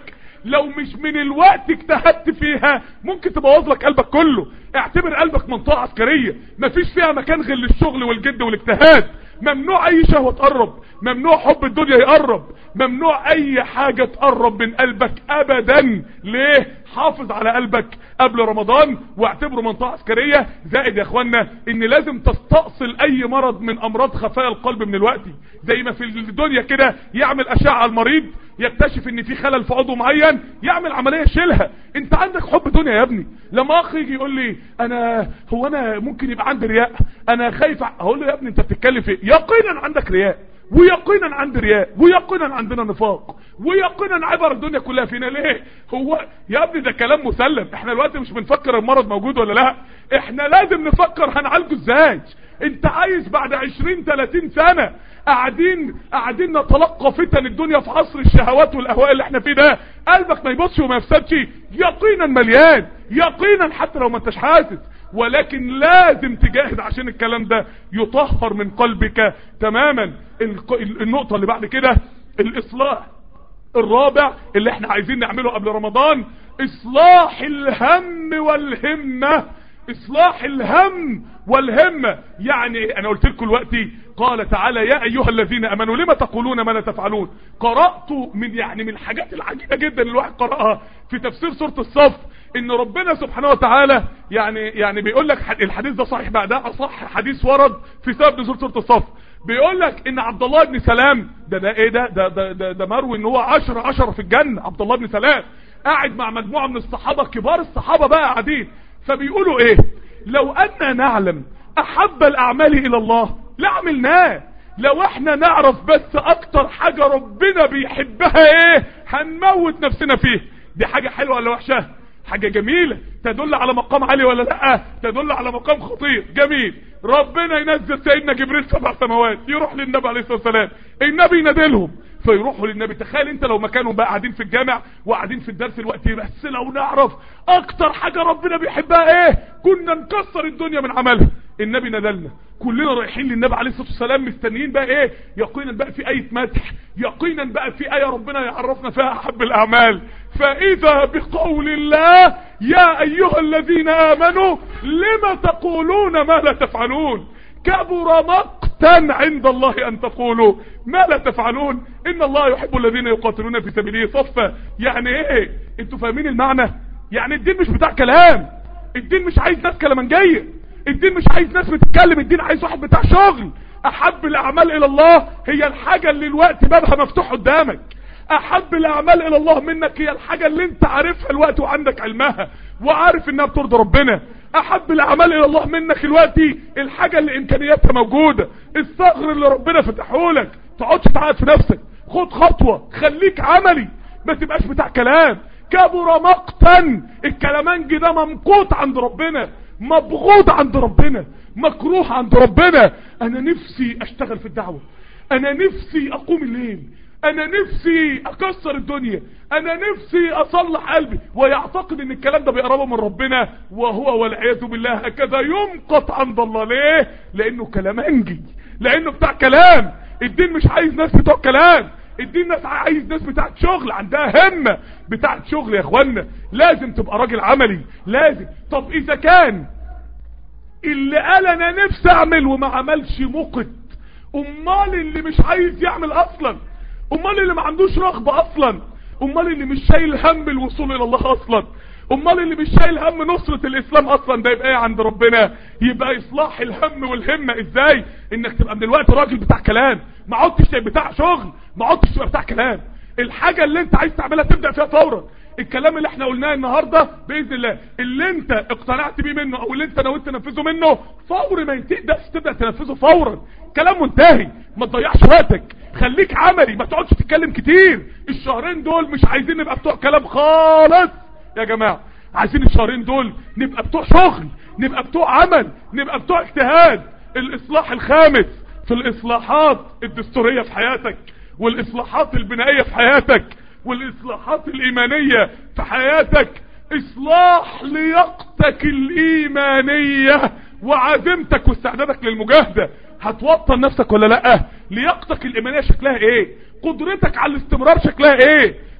Speaker 2: لو مش من الوقت اجتهدت فيها ممكن تبوظ لك قلبك كله اعتبر قلبك منطقة عسكرية مفيش فيها مكان غير للشغل والجد والاجتهاد ممنوع اي شهوة تقرب ممنوع حب الدنيا يقرب ممنوع اي حاجة تقرب من قلبك ابدا ليه حافظ على قلبك قبل رمضان واعتبره منطقة عسكرية زائد يا اخوانا ان لازم تستأصل اي مرض من امراض خفايا القلب من الوقت زي ما في الدنيا كده يعمل اشعة على المريض يكتشف ان في خلل في عضو معين يعمل عملية يشيلها انت عندك حب دنيا يا ابني لما اخ يجي يقول لي انا هو انا ممكن يبقى عندي رياء انا خايف اقول له يا ابني انت بتتكلم في ايه يقينا عندك رياء ويقينا عندي رياء ويقينا عندنا نفاق ويقينا عبر الدنيا كلها فينا ليه هو يا ابني ده كلام مسلم احنا دلوقتي مش بنفكر المرض موجود ولا لا احنا لازم نفكر هنعالجه ازاي انت عايز بعد 20 30 سنة قاعدين قاعدين نتلقى فتن الدنيا في عصر الشهوات والاهواء اللي احنا فيه ده قلبك ما يبصش وما يفسدش يقينا مليان يقينا حتى لو ما انتش حاسس ولكن لازم تجاهد عشان الكلام ده يطهر من قلبك تماما النقطة اللي بعد كده الاصلاح الرابع اللي احنا عايزين نعمله قبل رمضان اصلاح الهم والهمة اصلاح الهم والهمة يعني انا قلت لكم دلوقتي قال تعالى يا ايها الذين امنوا لما تقولون ما لا تفعلون قرأت من يعني من الحاجات العجيبة جدا اللي الواحد قرأها في تفسير سورة الصف ان ربنا سبحانه وتعالى يعني يعني بيقول لك الحديث ده صحيح بعدها اصح حديث ورد في سبب نزول سورة الصف بيقول لك ان عبد الله بن سلام ده ده ايه ده ده ده, ده, ده مروي ان هو 10 10 في الجنة عبد الله بن سلام قاعد مع مجموعة من الصحابة كبار الصحابة بقى قاعدين فبيقولوا ايه لو اننا نعلم احب الاعمال الى الله لعملناه لو احنا نعرف بس اكتر حاجة ربنا بيحبها ايه هنموت نفسنا فيه دي حاجة حلوة ولا وحشة حاجة جميلة تدل على مقام عالي ولا لا تدل على مقام خطير جميل ربنا ينزل سيدنا جبريل سبع سماوات يروح للنبي عليه الصلاة والسلام النبي ينادلهم فيروحوا للنبي تخيل انت لو مكانهم بقى قاعدين في الجامع وقاعدين في الدرس الوقت بس لو نعرف اكتر حاجة ربنا بيحبها ايه كنا نكسر الدنيا من عملها النبي نزلنا كلنا رايحين للنبي عليه الصلاة والسلام مستنيين بقى ايه يقينا بقى في اية مدح يقينا بقى في اية ربنا يعرفنا فيها احب الاعمال فاذا بقول الله يا ايها الذين امنوا لما تقولون ما لا تفعلون كبر مقتا عند الله ان تقولوا ما لا تفعلون ان الله يحب الذين يقاتلون في سبيله صفا يعني ايه انتوا فاهمين المعنى يعني الدين مش بتاع كلام الدين مش عايز ناس كلامنجيه الدين مش عايز ناس بتتكلم الدين عايز واحد بتاع شغل احب الاعمال الى الله هي الحاجة اللي الوقت بابها مفتوح قدامك احب الاعمال الى الله منك هي الحاجة اللي انت عارفها الوقت وعندك علمها وعارف انها بترضي ربنا احب الاعمال الى الله منك الوقت الحاجة اللي امكانياتها موجودة الثغر اللي ربنا فتحهولك تقعدش تعقد في نفسك خد خطوة خليك عملي ما تبقاش بتاع كلام كبر مقتا الكلامنج ده ممقوت عند ربنا مبغوض عند ربنا مكروه عند ربنا انا نفسي اشتغل في الدعوة انا نفسي اقوم الليل انا نفسي اكسر الدنيا انا نفسي اصلح قلبي ويعتقد ان الكلام ده بيقربه من ربنا وهو والعياذ بالله هكذا يمقت عند الله ليه لانه كلامنجي لانه بتاع كلام الدين مش عايز ناس بتوع كلام الدين ناس عايز ناس بتاعت شغل عندها همة بتاعت شغل يا اخوانا لازم تبقى راجل عملي لازم طب اذا كان اللي قال انا نفسي اعمل وما عملش مقت امال اللي مش عايز يعمل اصلا امال اللي ما عندوش رغبة اصلا امال اللي مش شايل هم الوصول الى الله اصلا امال اللي مش شايل هم نصرة الاسلام اصلا ده يبقى ايه عند ربنا يبقى اصلاح الهم والهمة ازاي انك تبقى من الوقت راجل بتاع كلام ما عدتش بتاع شغل ما عدتش تبقى بتاع كلام الحاجة اللي انت عايز تعملها تبدأ فيها فورا الكلام اللي احنا قلناه النهاردة باذن الله اللي انت اقتنعت بيه منه او اللي انت نويت تنفذه منه فور ما ينتهي ده تبدأ تنفذه فورا كلام منتهي ما تضيعش وقتك خليك عملي ما تقعدش تتكلم كتير الشهرين دول مش عايزين نبقى بتوع كلام خالص يا جماعة عايزين الشهرين دول نبقى بتوع شغل نبقى بتوع عمل نبقى بتوع اجتهاد الاصلاح الخامس في الاصلاحات الدستورية في حياتك والاصلاحات البنائية في حياتك والاصلاحات الايمانية في حياتك اصلاح لياقتك الايمانية وعزيمتك واستعدادك للمجاهدة هتوطن نفسك ولا لا لياقتك الايمانية شكلها ايه قدرتك على الاستمرار شكلها ايه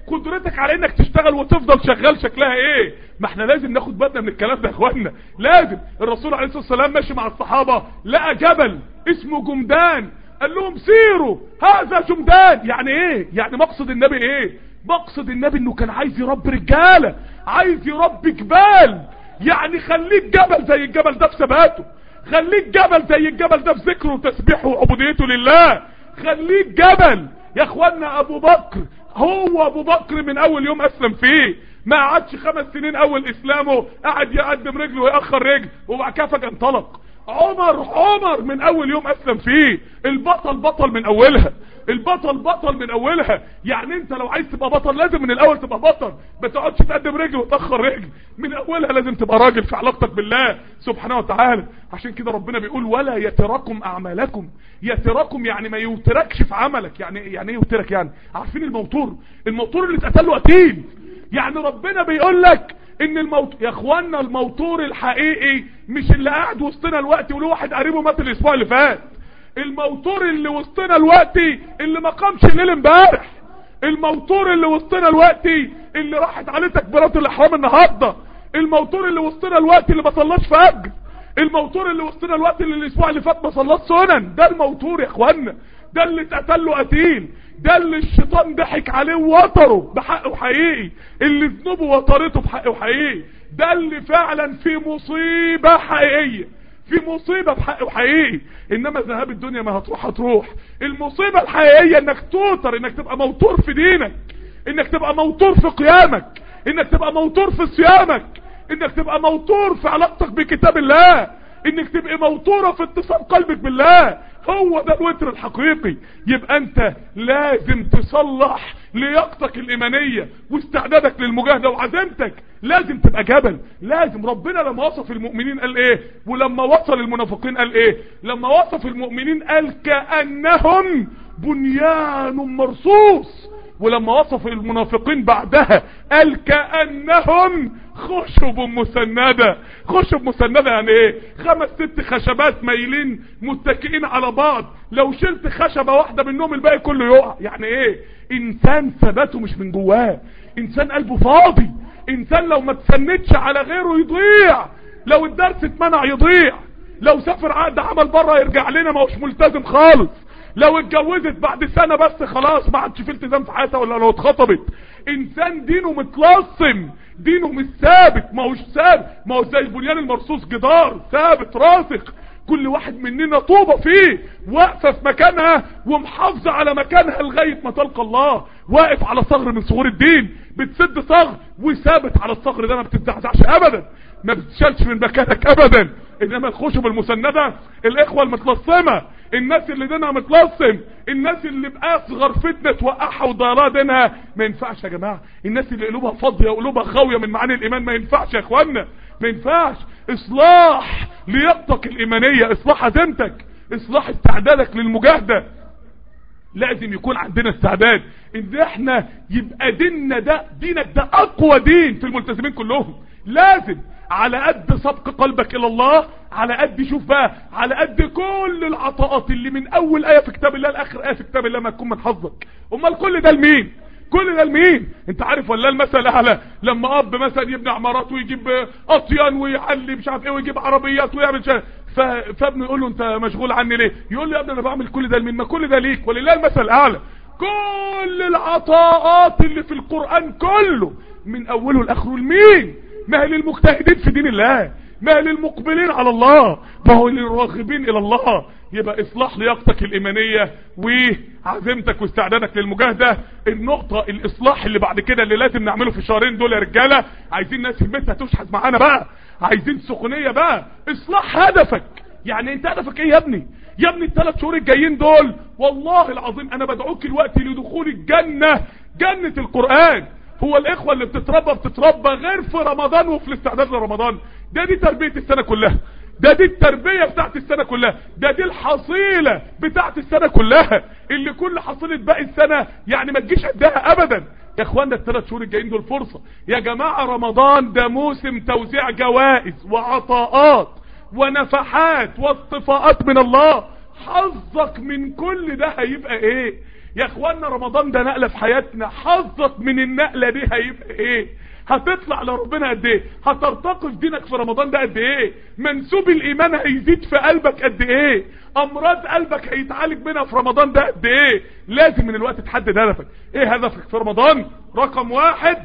Speaker 2: قدرتك على انك تشتغل وتفضل شغال شكلها ايه ما احنا لازم ناخد بالنا من الكلام ده يا اخوانا لازم الرسول عليه الصلاه والسلام ماشي مع الصحابه لقى جبل اسمه جمدان قال لهم سيروا هذا جمدان يعني ايه يعني مقصد النبي ايه مقصد النبي انه كان عايز يربي رجاله عايز يربي جبال يعني خليك جبل زي الجبل ده في ثباته خليك جبل زي الجبل ده في ذكره وتسبيحه وعبوديته لله خليك جبل يا اخوانا ابو بكر هو ابو بكر من اول يوم اسلم فيه ما قعدش خمس سنين اول اسلامه قعد يقدم رجله ويأخر رجل وبعد كده فجأة انطلق عمر عمر من اول يوم اسلم فيه البطل بطل من اولها البطل بطل من اولها يعني انت لو عايز تبقى بطل لازم من الاول تبقى بطل ما تقعدش تقدم رجل وتاخر رجل من اولها لازم تبقى راجل في علاقتك بالله سبحانه وتعالى عشان كده ربنا بيقول ولا يتركم اعمالكم يتركم يعني ما يوتركش في عملك يعني يعني ايه يوترك يعني عارفين الموتور الموتور اللي اتقتل له قتيل يعني ربنا بيقول لك ان الموت يا اخوانا الموتور الحقيقي مش اللي قاعد وسطنا الوقت وله واحد قريبه مات الاسبوع اللي فات الموتور اللي وسطنا الوقت اللي ما قامش الليل امبارح الموتور اللي وسطنا الوقت اللي راحت عليه تكبيرات الاحرام النهارده الموتور اللي وسطنا الوقت اللي ما صلاش فجر الموتور اللي وسطنا الوقت اللي الاسبوع اللي فات ما صلاش سنن ده الموتور يا اخوانا ده اللي اتقتل له قتيل ده اللي الشيطان ضحك عليه ووتره بحقه حقيقي اللي ذنوبه وترته بحقه حقيقي ده اللي فعلا في مصيبة حقيقية في مصيبة بحقه حقيقي انما ذهاب الدنيا ما هتروح هتروح المصيبة الحقيقية انك توتر انك تبقى موتور في دينك انك تبقى موتور في قيامك انك تبقى موتور في صيامك انك تبقى موتور في علاقتك بكتاب الله انك تبقى موتورة في اتصال قلبك بالله هو ده الوتر الحقيقي يبقى انت لازم تصلح لياقتك الايمانية واستعدادك للمجاهدة وعزيمتك لازم تبقى جبل لازم ربنا لما وصف المؤمنين قال ايه ولما وصل المنافقين قال ايه لما وصف المؤمنين قال كأنهم بنيان مرصوص ولما وصف المنافقين بعدها قال كأنهم خشب مسندة خشب مسندة يعني ايه خمس ست خشبات مايلين متكئين على بعض لو شلت خشبة واحدة منهم الباقي كله يقع يعني ايه انسان ثباته مش من جواه انسان قلبه فاضي انسان لو ما تسندش على غيره يضيع لو الدرس اتمنع يضيع لو سافر عقد عمل بره يرجع لنا ما هوش ملتزم خالص لو اتجوزت بعد سنة بس خلاص ما عادش في التزام في حياتها ولا لو اتخطبت انسان دينه متلصم دينه مش ثابت ما هوش ثابت ما هو زي البنيان المرصوص جدار ثابت راسخ كل واحد مننا طوبة فيه واقفة في مكانها ومحافظة على مكانها لغاية ما تلقى الله واقف على صغر من صغور الدين بتسد صغر وثابت على الصغر ده ما بتتزعزعش ابدا ما بتشالش من مكانك ابدا انما الخشب المسندة الاخوة المتلصمة الناس اللي دينها متلصم الناس اللي باصغر فتنة توقعها وضيارها دينها ما ينفعش يا جماعة الناس اللي قلوبها فاضية وقلوبها خاوية من معاني الايمان ما ينفعش يا اخوانا ما ينفعش اصلاح لياقتك الايمانية اصلاح عزيمتك اصلاح استعدادك للمجاهدة لازم يكون عندنا استعداد ان احنا يبقى ديننا ده دينك ده اقوى دين في الملتزمين كلهم لازم على قد سبق قلبك الى الله على قد شوف بقى على قد كل العطاءات اللي من اول ايه في كتاب الله لاخر ايه في كتاب الله ما تكون من حظك امال كل ده لمين كل ده لمين انت عارف ولا المثل اعلى لما اب مثلا يبني عمارات ويجيب اطيان ويعلي مش عارف ايه ويجيب عربيات ويعمل شيء فابنه يقول له انت مشغول عني ليه يقول له يا ابني انا بعمل كل ده لمين ما كل ده ليك ولله المثل الاعلى كل العطاءات اللي في القرآن كله من اوله لاخره لمين ما هي للمجتهدين في دين الله ما هي للمقبلين على الله ما هو للراغبين الى الله يبقى اصلاح لياقتك الايمانية وعزيمتك واستعدادك للمجاهدة النقطة الاصلاح اللي بعد كده اللي لازم نعمله في الشهرين دول يا رجالة عايزين ناس همتها تشحذ معانا بقى عايزين سخونية بقى اصلاح هدفك يعني انت هدفك ايه يا ابني يا ابني الثلاث شهور الجايين دول والله العظيم انا بدعوك الوقت لدخول الجنة جنة القرآن هو الاخوة اللي بتتربى بتتربى غير في رمضان وفي الاستعداد لرمضان ده دي تربية السنة كلها ده دي التربية بتاعت السنة كلها ده دي الحصيلة بتاعت السنة كلها اللي كل حصيلة باقي السنة يعني ما تجيش قدها ابدا يا اخوانا الثلاث شهور الجايين دول فرصة يا جماعة رمضان ده موسم توزيع جوائز وعطاءات ونفحات واصطفاءات من الله حظك من كل ده هيبقى ايه يا اخوانا رمضان ده نقلة في حياتنا حظك من النقلة دي هيبقى ايه هتطلع لربنا قد ايه هترتقي في دينك في رمضان ده قد ايه منسوب الايمان هيزيد في قلبك قد ايه امراض قلبك هيتعالج منها في رمضان ده قد ايه لازم من الوقت تحدد هدفك ايه هدفك في رمضان رقم واحد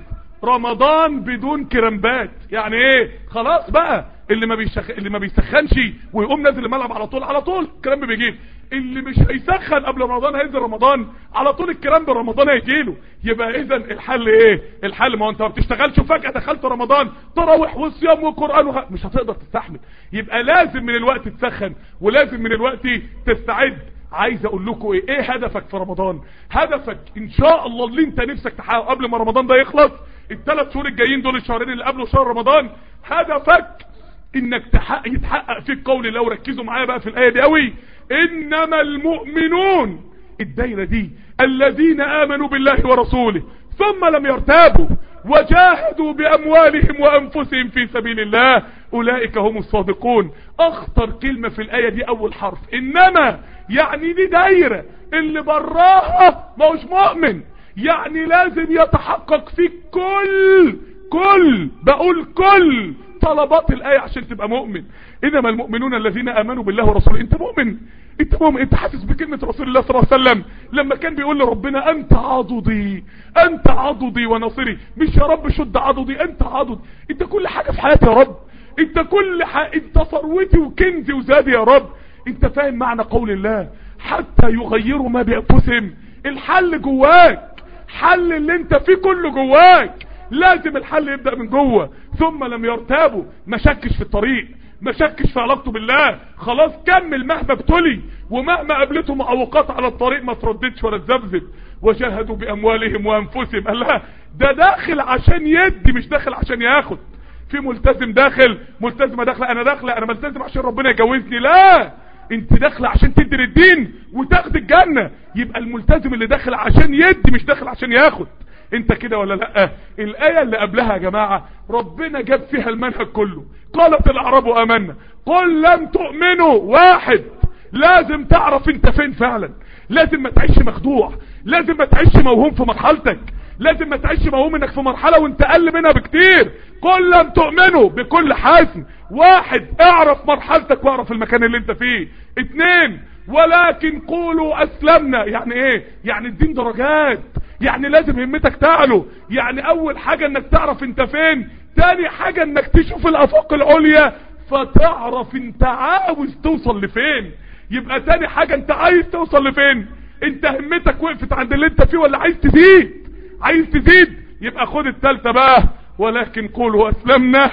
Speaker 2: رمضان بدون كرامبات يعني ايه خلاص بقى اللي ما بيشخ... اللي ما بيسخنش ويقوم نازل الملعب على طول على طول الكرامب بيجيب اللي مش هيسخن قبل رمضان هينزل رمضان على طول الكرامب رمضان هيجيله يبقى اذا الحل ايه الحل ما هو انت ما بتشتغلش وفجاه دخلت رمضان تراوح وصيام وقران وخ... مش هتقدر تستحمل يبقى لازم من الوقت تسخن ولازم من الوقت تستعد عايز اقول لكم ايه ايه هدفك في رمضان هدفك ان شاء الله اللي انت نفسك تحققه قبل ما رمضان ده يخلص الثلاث شهور الجايين دول الشهرين اللي قبله شهر رمضان هدفك انك تحقق يتحقق فيك قول الله وركزوا معايا بقى في الايه دي قوي انما المؤمنون الدايره دي الذين امنوا بالله ورسوله ثم لم يرتابوا وجاهدوا باموالهم وانفسهم في سبيل الله اولئك هم الصادقون اخطر كلمه في الايه دي اول حرف انما يعني دي دايره اللي براها ما هوش مؤمن يعني لازم يتحقق فيك كل كل بقول كل طلبات الآية عشان تبقى مؤمن إنما المؤمنون الذين آمنوا بالله ورسوله أنت مؤمن أنت مؤمن أنت حاسس بكلمة رسول الله صلى الله عليه وسلم لما كان بيقول لربنا أنت عضدي أنت عضدي ونصري مش يا رب شد عضدي أنت عضد أنت كل حاجة في حياتي يا رب أنت كل حاجة أنت ثروتي وكنزي وزادي يا رب أنت فاهم معنى قول الله حتى يغيروا ما بأنفسهم الحل جواك حل اللي انت فيه كله جواك لازم الحل يبدأ من جوه ثم لم يرتابوا ما شكش في الطريق ما شكش في علاقته بالله خلاص كمل مهما ابتلي ومهما قابلته معوقات على الطريق ما ترددش ولا تذبذب وجاهدوا باموالهم وانفسهم قال لها ده داخل عشان يدي مش داخل عشان ياخد في ملتزم داخل ملتزمه داخله انا داخله انا ملتزم عشان ربنا يجوزني لا انت داخله عشان تدي للدين وتاخد الجنه يبقى الملتزم اللي داخل عشان يدي مش داخل عشان ياخد انت كده ولا لا الايه اللي قبلها يا جماعه ربنا جاب فيها المنهج كله قالت الاعراب امنا قل لم تؤمنوا واحد لازم تعرف انت فين فعلا لازم ما تعيش مخدوع لازم ما تعيش موهوم في مرحلتك لازم ما تعيش موهوم انك في مرحله وانت اقل منها بكتير قل لم تؤمنوا بكل حاسم واحد اعرف مرحلتك واعرف المكان اللي انت فيه اتنين ولكن قولوا اسلمنا يعني ايه يعني الدين درجات يعني لازم همتك تعلو يعني اول حاجة انك تعرف انت فين تاني حاجة انك تشوف الافاق العليا فتعرف انت عاوز توصل لفين يبقى تاني حاجة انت عايز توصل لفين انت همتك وقفت عند اللي انت فيه ولا عايز تزيد عايز تزيد يبقى خد التالتة بقى ولكن قولوا اسلمنا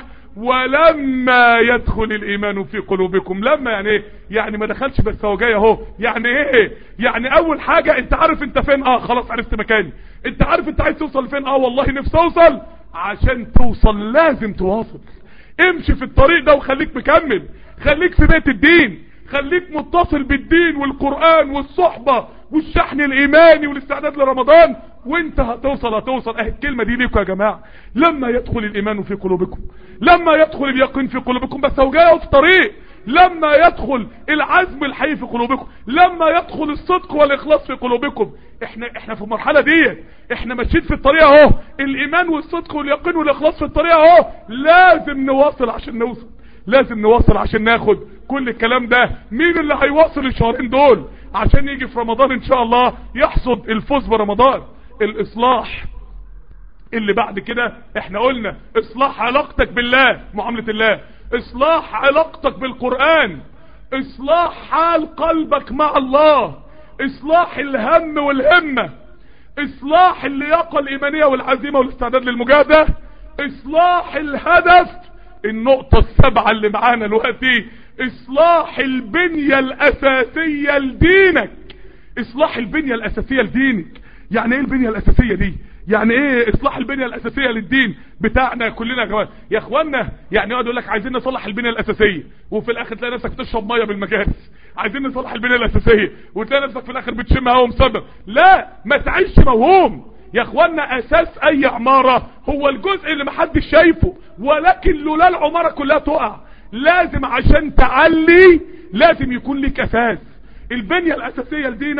Speaker 2: ولما يدخل الايمان في قلوبكم لما يعني ايه يعني ما دخلش بس هو جاي اهو يعني ايه يعني اول حاجة انت عارف انت فين اه خلاص عرفت مكاني انت عارف انت عايز توصل فين اه والله نفسي اوصل عشان توصل لازم تواصل امشي في الطريق ده وخليك مكمل خليك في بيت الدين خليك متصل بالدين والقرآن والصحبة والشحن الايماني والاستعداد لرمضان وانت هتوصل هتوصل اهي الكلمة دي ليكم يا جماعة لما يدخل الايمان في قلوبكم لما يدخل اليقين في قلوبكم بس هو جاي في طريق لما يدخل العزم الحي في قلوبكم لما يدخل الصدق والاخلاص في قلوبكم احنا احنا في المرحله دي احنا ماشيين في الطريق اهو الايمان والصدق واليقين والاخلاص في الطريق اهو لازم نواصل عشان نوصل لازم نواصل عشان ناخد كل الكلام ده مين اللي هيواصل الشهرين دول عشان يجي في رمضان ان شاء الله يحصد الفوز برمضان الاصلاح اللي بعد كده احنا قلنا اصلاح علاقتك بالله معاملة الله اصلاح علاقتك بالقرآن اصلاح حال قلبك مع الله اصلاح الهم والهمة اصلاح اللياقة الايمانية والعزيمة والاستعداد للمجاهدة اصلاح الهدف النقطة السبعة اللي معانا دلوقتي اصلاح البنية الاساسية لدينك اصلاح البنية الاساسية لدينك يعني ايه البنية الاساسية دي يعني ايه اصلاح البنية الاساسية للدين بتاعنا كلنا يا جماعه يا اخوانا يعني يقعد يقول لك عايزين نصلح البنية الاساسية وفي الاخر تلاقي نفسك بتشرب ميه بالمجالس عايزين نصلح البنية الاساسية وتلاقي نفسك في الاخر بتشم هوا مصدق لا ما تعيش موهوم يا اخوانا اساس اي عمارة هو الجزء اللي محدش شايفه ولكن لولا العمارة كلها تقع لازم عشان تعلي لازم يكون لك اساس البنية الاساسية لدينك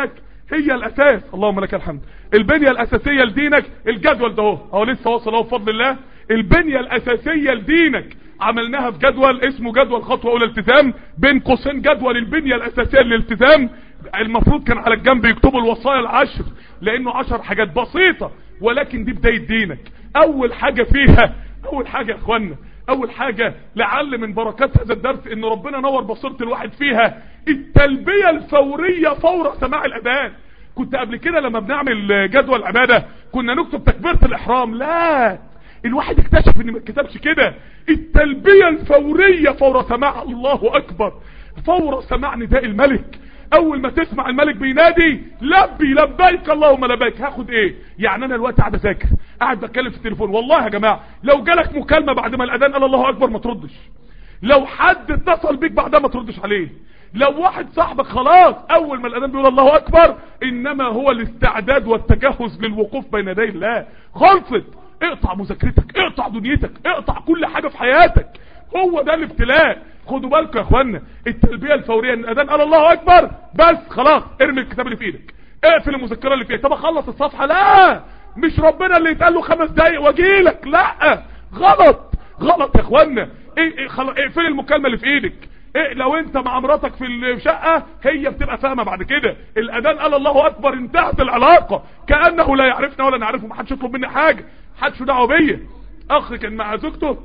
Speaker 2: هي الاساس اللهم لك الحمد البنية الاساسية لدينك الجدول ده اهو اهو لسه واصل اهو بفضل الله البنية الاساسية لدينك عملناها في جدول اسمه جدول خطوة اولى التزام بين قوسين جدول البنية الاساسية للالتزام المفروض كان على الجنب يكتبوا الوصايا العشر لانه عشر حاجات بسيطة ولكن دي بداية دينك اول حاجة فيها اول حاجة يا اخوانا اول حاجة لعل من بركات هذا الدرس ان ربنا نور بصيرة الواحد فيها التلبية الفورية فور سماع الاذان كنت قبل كده لما بنعمل جدول عبادة كنا نكتب تكبيرة الاحرام لا الواحد اكتشف ان ما اتكتبش كده التلبية الفورية فور سماع الله اكبر فور سماع نداء الملك اول ما تسمع الملك بينادي لبي لبيك اللهم لبيك هاخد ايه يعني انا الوقت قاعد اذاكر قاعد بتكلم في التليفون والله يا جماعه لو جالك مكالمه بعد ما الاذان قال الله اكبر ما تردش لو حد اتصل بيك بعدها ما تردش عليه لو واحد صاحبك خلاص اول ما الاذان بيقول الله اكبر انما هو الاستعداد والتجهز للوقوف بين يدي الله خلصت اقطع مذاكرتك اقطع دنيتك اقطع كل حاجه في حياتك هو ده الابتلاء خدوا بالكم يا اخوانا التلبيه الفوريه ان الاذان قال الله اكبر بس خلاص ارمي الكتاب اللي في ايدك اقفل المذكره اللي في ايدك طب اخلص الصفحه لا مش ربنا اللي يتقال له خمس دقايق واجيلك لا غلط غلط يا اخوانا ايه ايه خلاص اقفل المكالمه اللي في ايدك إيه لو انت مع مراتك في الشقة هي بتبقى فاهمة بعد كده الاذان قال الله اكبر انتهت العلاقة كأنه لا يعرفنا ولا نعرفه محدش يطلب مني حاجة محدش دعوه بيا اخ كان مع زوجته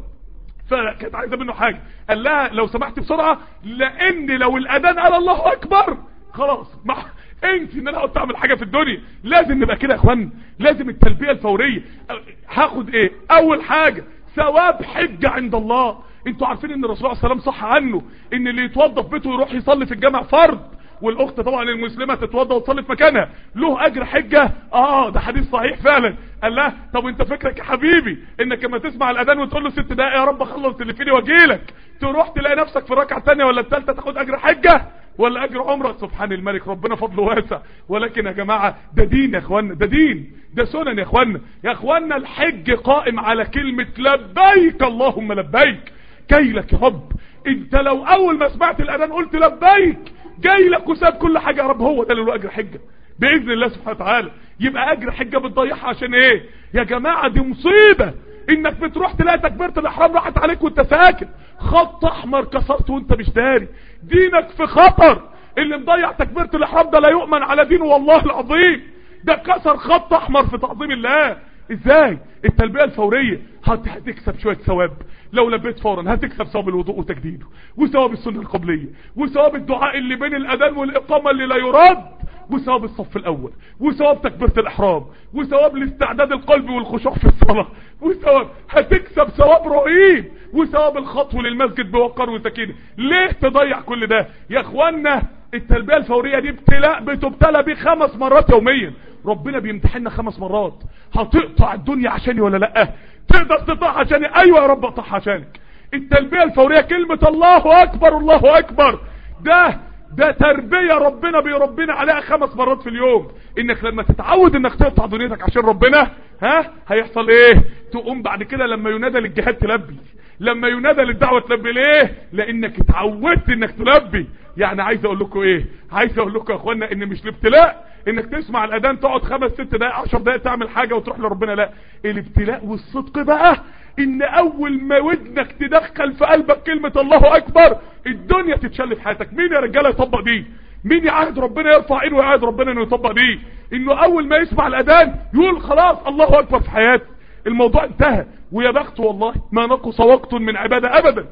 Speaker 2: فكانت عايزة منه حاجة قال لها لو سمحت بسرعة لان لو الاذان قال الله اكبر خلاص ما انت ان انا قلت اعمل حاجة في الدنيا لازم نبقى كده يا اخوان لازم التلبية الفورية هاخد ايه اول حاجة ثواب حجة عند الله انتوا عارفين ان الرسول عليه السلام صح عنه ان اللي يتوضى في بيته ويروح يصلي في الجامع فرض والاخت طبعا المسلمة تتوضى وتصلي في مكانها له اجر حجة اه ده حديث صحيح فعلا قال لها طب انت فكرك يا حبيبي انك لما تسمع الاذان وتقول له ست دقايق يا رب اخلص اللي فيني واجيلك تروح تلاقي نفسك في الركعه الثانيه ولا الثالثه تاخد اجر حجه ولا اجر عمره سبحان الملك ربنا فضله واسع ولكن يا جماعه ده دين يا اخوانا ده دين ده سنن يا اخوانا يا اخوانا الحج قائم على كلمه لبيك اللهم لبيك جاي لك يا رب انت لو اول ما سمعت الاذان قلت لبيك جاي لك وساب كل حاجه يا رب هو ده اللي له اجر حجه باذن الله سبحانه وتعالى يبقى اجر حجه بتضيعها عشان ايه يا جماعه دي مصيبه انك بتروح تلاقي تكبيره الاحرام راحت عليك وانت ساكت خط احمر كسرته وانت مش داري دينك في خطر اللي مضيع تكبيره الاحرام ده لا يؤمن على دينه والله العظيم ده كسر خط احمر في تعظيم الله ازاي التلبيه الفوريه هتكسب شويه ثواب لو لبيت فورا هتكسب ثواب الوضوء وتجديده وثواب السنه القبليه وثواب الدعاء اللي بين الاذان والاقامه اللي لا يرد وثواب الصف الاول وثواب تكبيره الاحرام وثواب الاستعداد القلبي والخشوع في الصلاه وثواب هتكسب ثواب رهيب وثواب الخطو للمسجد بوقار وسكينه ليه تضيع كل ده يا اخوانا التلبيه الفوريه دي ابتلاء بتبتلى بيه خمس مرات يوميا ربنا بيمتحننا خمس مرات هتقطع الدنيا عشاني ولا لا تقدر تقطعها عشاني ايوه يا رب اقطعها عشانك التلبيه الفوريه كلمه الله اكبر الله اكبر ده ده تربية ربنا بيربينا عليها خمس مرات في اليوم انك لما تتعود انك تقطع دنيتك عشان ربنا ها هيحصل ايه تقوم بعد كده لما ينادى للجهاد تلبي لما ينادى للدعوة تلبي ليه لانك اتعودت انك تلبي يعني عايز اقول لكم ايه عايز اقول لكم يا اخوانا ان مش الابتلاء انك تسمع الاذان تقعد خمس ست دقايق عشر دقايق تعمل حاجة وتروح لربنا لا الابتلاء والصدق بقى ان اول ما ودنك تدخل في قلبك كلمة الله اكبر الدنيا تتشل في حياتك مين يا رجالة يطبق دي مين يعهد ربنا يرفع ايده ويعهد ربنا انه يطبق دي انه اول ما يسمع الاذان يقول خلاص الله اكبر في حياتي الموضوع انتهى ويا بخت والله ما نقص وقت من عبادة ابدا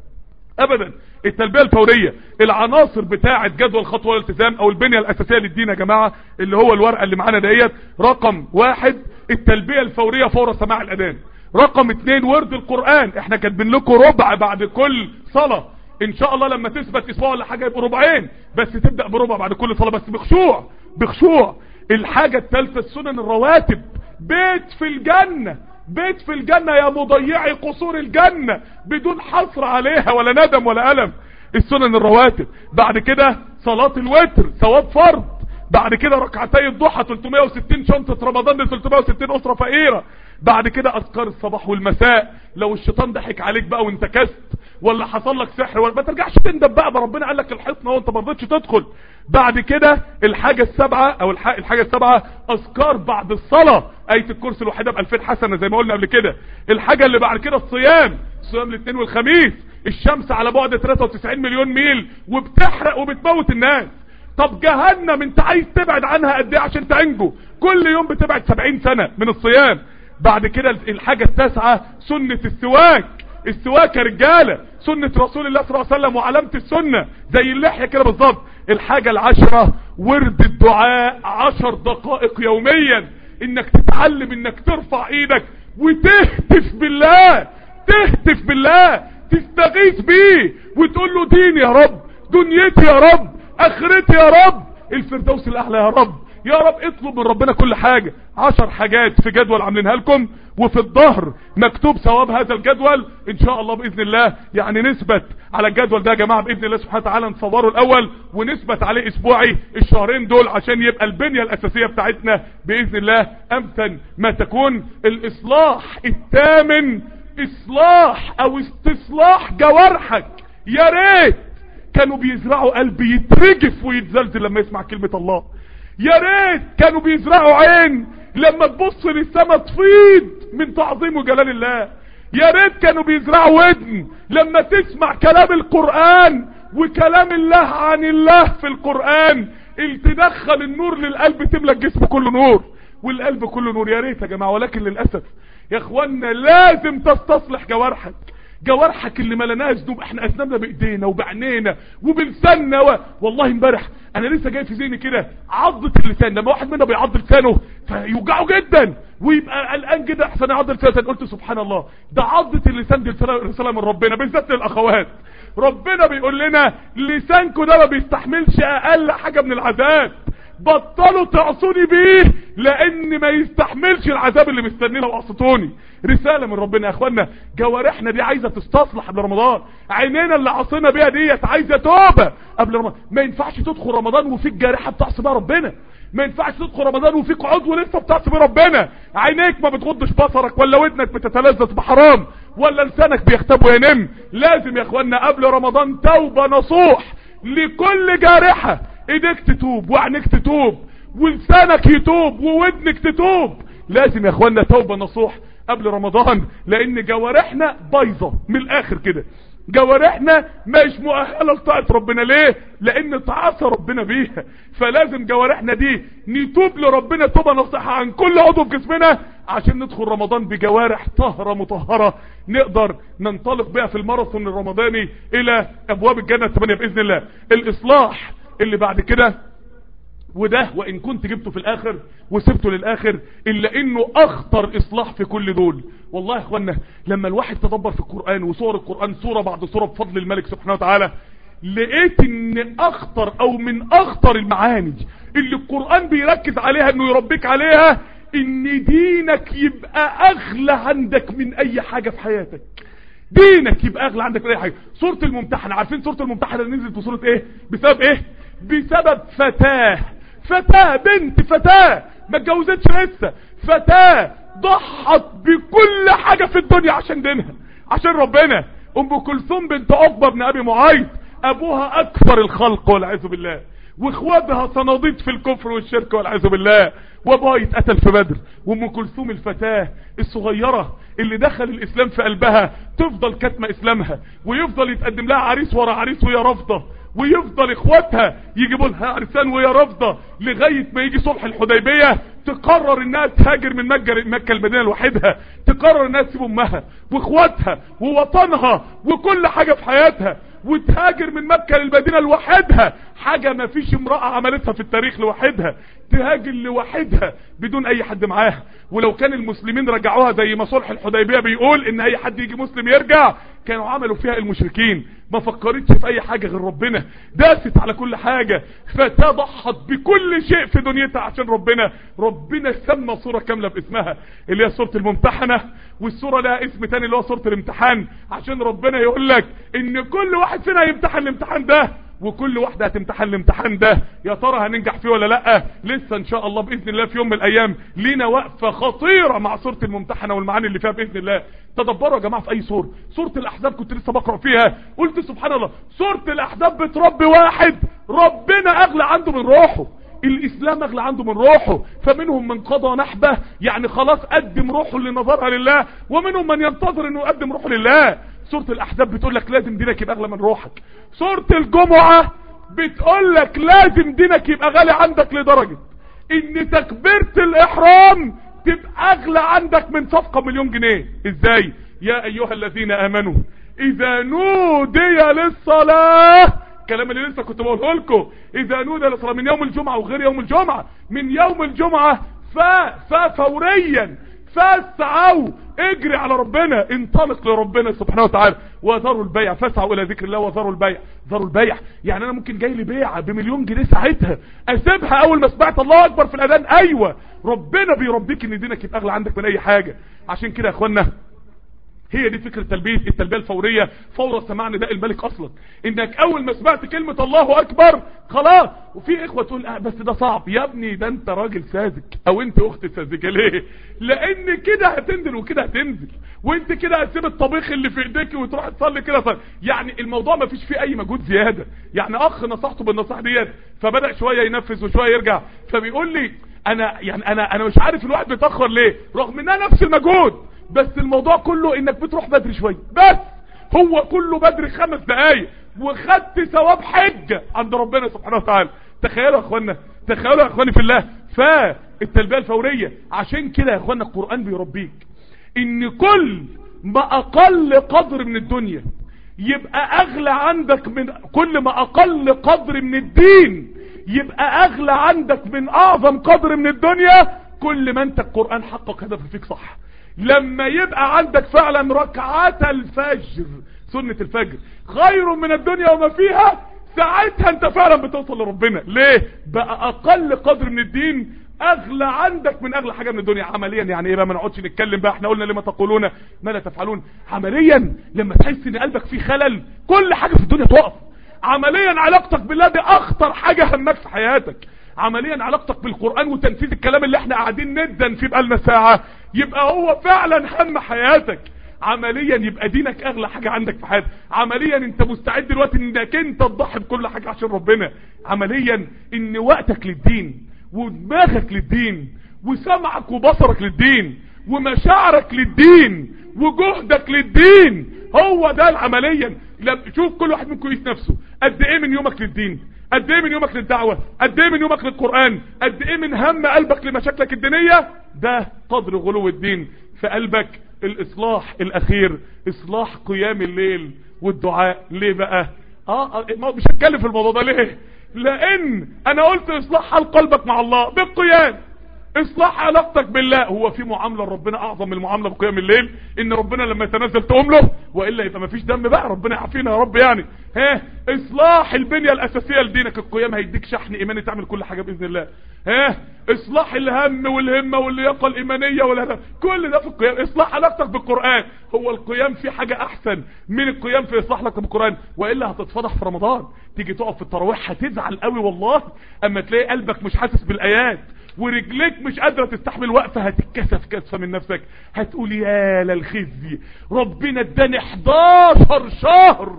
Speaker 2: ابدا التلبية الفورية العناصر بتاعة جدول خطوة الالتزام او البنية الاساسية للدين يا جماعة اللي هو الورقة اللي معانا ديت رقم واحد التلبية الفورية فور سماع الاذان رقم اتنين ورد القرآن احنا كاتبين لكم ربع بعد كل صلاة ان شاء الله لما تثبت اسبوع ولا حاجة يبقوا ربعين بس تبدأ بربع بعد كل صلاة بس بخشوع بخشوع الحاجة الثالثة السنن الرواتب بيت في الجنة بيت في الجنة يا مضيعي قصور الجنة بدون حصر عليها ولا ندم ولا ألم السنن الرواتب بعد كده صلاة الوتر ثواب فرض بعد كده ركعتي الضحى 360 شنطة رمضان ل 360 أسرة فقيرة بعد كده أذكار الصباح والمساء لو الشيطان ضحك عليك بقى وانت كست ولا حصل لك سحر ولا ما ترجعش تندب بقى ربنا قال لك الحصن وانت ما رضيتش تدخل بعد كده الحاجة السبعة او الحاجة السبعة اذكار بعد الصلاة اية الكرسي الوحيدة ب 2000 حسنة زي ما قلنا قبل كده الحاجة اللي بعد كده الصيام صيام الاثنين والخميس الشمس على بعد 93 مليون ميل وبتحرق وبتموت الناس طب جهنم انت عايز تبعد عنها قد ايه عشان تنجو كل يوم بتبعد 70 سنة من الصيام بعد كده الحاجة التاسعة سنة السواك السواك يا رجالة سنة رسول الله صلى الله عليه وسلم وعلامة السنة زي اللحية كده بالظبط الحاجة العشرة ورد الدعاء عشر دقائق يوميا انك تتعلم انك ترفع ايدك وتهتف بالله تهتف بالله تستغيث بيه وتقول له دين يا رب دنيتي يا رب اخرتي يا رب الفردوس الاعلى يا رب يا رب اطلب من ربنا كل حاجة عشر حاجات في جدول عاملينها لكم وفي الظهر مكتوب ثواب هذا الجدول ان شاء الله باذن الله يعني نثبت على الجدول ده يا جماعة باذن الله سبحانه وتعالى نصوره الاول ونثبت عليه اسبوعي الشهرين دول عشان يبقى البنية الاساسية بتاعتنا باذن الله امتن ما تكون الاصلاح الثامن اصلاح او استصلاح جوارحك يا ريت كانوا بيزرعوا قلب يترجف ويتزلزل لما يسمع كلمة الله يا ريت كانوا بيزرعوا عين لما تبص للسما تفيض من تعظيم وجلال الله يا ريت كانوا بيزرعوا ودن لما تسمع كلام القرآن وكلام الله عن الله في القرآن تدخل النور للقلب تملى الجسم كله نور والقلب كله نور يا ريت يا جماعة ولكن للأسف يا اخوانا لازم تستصلح جوارحك جوارحك اللي ملناش ذنوب احنا اسناننا بايدينا وبعنينا وبلساننا و... والله امبارح انا لسه جاي في ذهني كده عضة اللسان لما واحد منا بيعض لسانه فيوجعه جدا ويبقى قلقان جدا احسن يعض لسانه قلت سبحان الله ده عضة اللسان دي رسالة من ربنا بالذات للاخوات ربنا بيقول لنا لسانكم ده ما بيستحملش اقل حاجة من العذاب بطلوا تعصوني بيه لان ما يستحملش العذاب اللي مستنيه لو عصتوني رسالة من ربنا يا اخوانا جوارحنا دي عايزة تستصلح قبل رمضان عينينا اللي عصينا بيها ديت عايزة توبة قبل رمضان ما ينفعش تدخل رمضان وفيك جارحة بتعصي بيها ربنا ما ينفعش تدخل رمضان وفيك عضو لسه بتعصي بيه ربنا عينيك ما بتغضش بصرك ولا ودنك بتتلذذ بحرام ولا لسانك بيختب وينم لازم يا اخوانا قبل رمضان توبة نصوح لكل جارحة ايديك تتوب وعينيك تتوب ولسانك يتوب وودنك تتوب لازم يا اخوانا توبة نصوح قبل رمضان لان جوارحنا بايظة من الاخر كده جوارحنا مش مؤهلة لطاعة ربنا ليه لان تعاصى ربنا بيها فلازم جوارحنا دي نتوب لربنا توبة نصيحة عن كل عضو في جسمنا عشان ندخل رمضان بجوارح طهرة مطهرة نقدر ننطلق بها في الماراثون الرمضاني الى ابواب الجنة الثمانية باذن الله الاصلاح اللي بعد كده وده وان كنت جبته في الاخر وسبته للاخر الا انه اخطر اصلاح في كل دول والله يا اخوانا لما الواحد تدبر في القرآن وصور القرآن صورة بعد صورة بفضل الملك سبحانه وتعالى لقيت ان اخطر او من اخطر المعاني اللي القرآن بيركز عليها انه يربيك عليها ان دينك يبقى اغلى عندك من اي حاجة في حياتك دينك يبقى اغلى عندك من اي حاجة سورة الممتحنة عارفين سورة الممتحنة نزلت بسورة ايه بسبب ايه بسبب فتاه فتاة بنت فتاة ما اتجوزتش لسه فتاة ضحت بكل حاجة في الدنيا عشان دينها عشان ربنا ام كلثوم بنت عقبة بن ابي معيط ابوها اكبر الخلق والعياذ بالله واخواتها صناديد في الكفر والشرك والعياذ بالله وابوها يتقتل في بدر وام كلثوم الفتاة الصغيرة اللي دخل الاسلام في قلبها تفضل كاتمة اسلامها ويفضل يتقدم لها عريس ورا عريس وهي رافضه ويفضل اخواتها يجيبوا لها عرسان وهي رافضه لغايه ما يجي صلح الحديبيه تقرر انها تهاجر من مكه مكه المدينه لوحدها تقرر انها تسيب امها واخواتها ووطنها وكل حاجه في حياتها وتهاجر من مكة للمدينة لوحدها حاجة ما فيش امرأة عملتها في التاريخ لوحدها تهاجر لوحدها بدون اي حد معاها ولو كان المسلمين رجعوها زي ما صلح الحديبية بيقول ان اي حد يجي مسلم يرجع كانوا عملوا فيها المشركين ما فكرتش في اي حاجة غير ربنا داست على كل حاجة فتاة ضحت بكل شيء في دنيتها عشان ربنا ربنا سمى صورة كاملة باسمها اللي هي صورة الممتحنة والصورة لها اسم تاني اللي هو صورة الامتحان عشان ربنا يقول لك ان كل واحد فينا يمتحن الامتحان ده وكل واحدة هتمتحن الامتحان ده يا ترى هننجح فيه ولا لا لسه ان شاء الله باذن الله في يوم من الايام لينا وقفة خطيرة مع سورة الممتحنة والمعاني اللي فيها باذن الله تدبروا يا جماعة في اي سورة سورة الاحزاب كنت لسه بقرأ فيها قلت سبحان الله سورة الاحزاب بتربي واحد ربنا اغلى عنده من روحه الاسلام اغلى عنده من روحه فمنهم من قضى نحبه يعني خلاص قدم روحه لنظرها لله ومنهم من ينتظر انه يقدم روحه لله سورة الاحزاب بتقول لك لازم دينك يبقى اغلى من روحك سورة الجمعة بتقول لك لازم دينك يبقى غالي عندك لدرجة ان تكبيرة الاحرام تبقى اغلى عندك من صفقة مليون جنيه ازاي يا ايها الذين امنوا اذا نودي للصلاة الكلام اللي لسه كنت بقوله لكم اذا نودي للصلاة من يوم الجمعة وغير يوم الجمعة من يوم الجمعة ف ففوريا فاسعوا اجري على ربنا انطلق لربنا سبحانه وتعالى وذروا البيع فاسعوا الى ذكر الله وذروا البيع ذروا البيع يعني انا ممكن جاي لي بيعه بمليون جنيه ساعتها اسيبها اول ما سمعت الله اكبر في الاذان ايوه ربنا بيربيك ان دينك يبقى اغلى عندك من اي حاجه عشان كده يا اخوانا هي دي فكرة تلبية التلبية الفورية فور سماع نداء الملك اصلا انك اول ما سمعت كلمة الله اكبر خلاص وفي اخوة تقول اه بس ده صعب يا ابني ده انت راجل ساذج او انت اخت ساذجة ليه لان كده هتنزل وكده هتنزل وانت كده هتسيب الطبيخ اللي في ايديك وتروح تصلي كده صلي. يعني الموضوع ما فيش فيه اي مجهود زيادة يعني اخ نصحته بالنصيحة ديت فبدأ شوية ينفذ وشوية يرجع فبيقول لي انا يعني انا انا مش عارف الواحد بيتاخر ليه رغم انها نفس المجهود بس الموضوع كله انك بتروح بدري شوية بس هو كله بدري خمس دقايق وخدت ثواب حجة عند ربنا سبحانه وتعالى تخيلوا يا اخوانا تخيلوا يا اخواني في الله فالتلبية الفورية عشان كده يا اخوانا القرآن بيربيك ان كل ما اقل قدر من الدنيا يبقى اغلى عندك من كل ما اقل قدر من الدين يبقى اغلى عندك من اعظم قدر من الدنيا كل ما انت القرآن حقق هدف فيك صح لما يبقى عندك فعلا ركعات الفجر سنة الفجر خير من الدنيا وما فيها ساعتها انت فعلا بتوصل لربنا ليه بقى اقل قدر من الدين اغلى عندك من اغلى حاجة من الدنيا عمليا يعني ايه بقى ما نقعدش نتكلم بقى احنا قلنا لما تقولون ما لا تفعلون عمليا لما تحس ان قلبك فيه خلل كل حاجة في الدنيا تقف عمليا علاقتك بالله دي اخطر حاجة همك في حياتك عمليا علاقتك بالقرآن وتنفيذ الكلام اللي احنا قاعدين ندن فيه بقالنا ساعة يبقى هو فعلا هم حياتك عمليا يبقى دينك اغلى حاجة عندك في حياتك عمليا انت مستعد دلوقتي انك انت تضحي بكل حاجة عشان ربنا عمليا ان وقتك للدين ودماغك للدين وسمعك وبصرك للدين ومشاعرك للدين وجهدك للدين هو ده العمليا شوف كل واحد منكم يقيس نفسه قد ايه من يومك للدين قد ايه من يومك للدعوة قد ايه من يومك للقرآن قد ايه من هم قلبك لمشاكلك الدينية ده قدر غلو الدين في قلبك الاصلاح الاخير اصلاح قيام الليل والدعاء ليه بقى اه مش هتكلم في الموضوع ده ليه لان انا قلت اصلاح حال قلبك مع الله بالقيام اصلاح علاقتك بالله هو في معاملة ربنا اعظم من المعاملة بقيام الليل ان ربنا لما يتنزل تقوم له وإلا يبقى مفيش دم بقى ربنا يعافينا يا رب يعني ها اصلاح البنية الاساسية لدينك القيام هيديك شحن ايماني تعمل كل حاجة باذن الله ها اصلاح الهم والهمة واللياقة الايمانية والهدف كل ده في القيام اصلاح علاقتك بالقرآن هو القيام في حاجة احسن من القيام في اصلاح لك بالقرآن وإلا هتتفضح في رمضان تيجي تقف في التراويح هتزعل قوي والله اما تلاقي قلبك مش حاسس بالايات ورجليك مش قادرة تستحمل وقفة هتتكسف كسفة من نفسك هتقول يا للخزي ربنا اداني 11 شهر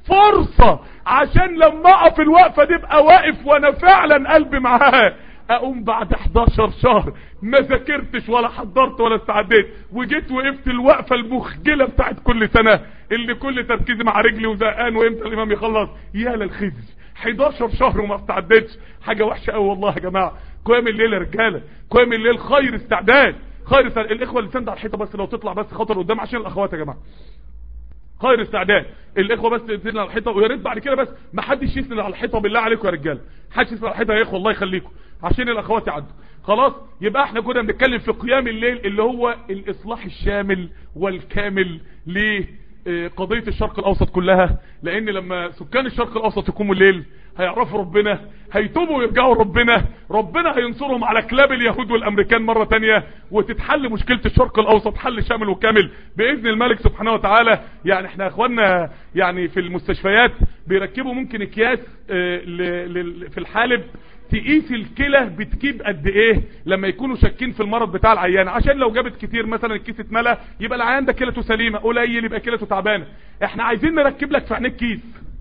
Speaker 2: فرصة عشان لما اقف الوقفة دي ابقى واقف وانا فعلا قلبي معاه اقوم بعد 11 شهر ما ذاكرتش ولا حضرت ولا استعديت وجيت وقفت الوقفة المخجلة بتاعت كل سنة اللي كل تركيزي مع رجلي وزهقان وامتى الامام يخلص يا للخزي 11 شهر وما استعدتش حاجة وحشة قوي والله يا جماعة قيام الليل يا رجاله قيام الليل خير استعداد خير استعداد الاخوه اللي سند على الحيطه بس لو تطلع بس خطر قدام عشان الاخوات يا جماعه خير استعداد الاخوه بس تنزل على الحيطه ويا ريت بعد كده بس ما حدش يسند على الحيطه بالله عليكم يا رجاله حدش يسند على الحيطه يا اخوه الله يخليكم عشان الاخوات يعدوا خلاص يبقى احنا كنا بنتكلم في قيام الليل اللي هو الاصلاح الشامل والكامل اه، قضية الشرق الاوسط كلها لان لما سكان الشرق الاوسط يقوموا الليل هيعرفوا ربنا هيتوبوا ويرجعوا ربنا ربنا هينصرهم على كلاب اليهود والامريكان مرة تانية وتتحل مشكلة الشرق الاوسط حل شامل وكامل باذن الملك سبحانه وتعالى يعني احنا يا اخوانا يعني في المستشفيات بيركبوا ممكن اكياس اه، ل- ل- في الحالب تقيس الكلى بتجيب قد ايه لما يكونوا شاكين في المرض بتاع العيان عشان لو جابت كتير مثلا الكيس اتملى يبقى العيان ده كلته سليمه قليل يبقى كلته تعبانه احنا عايزين نركب لك في عينيك كيس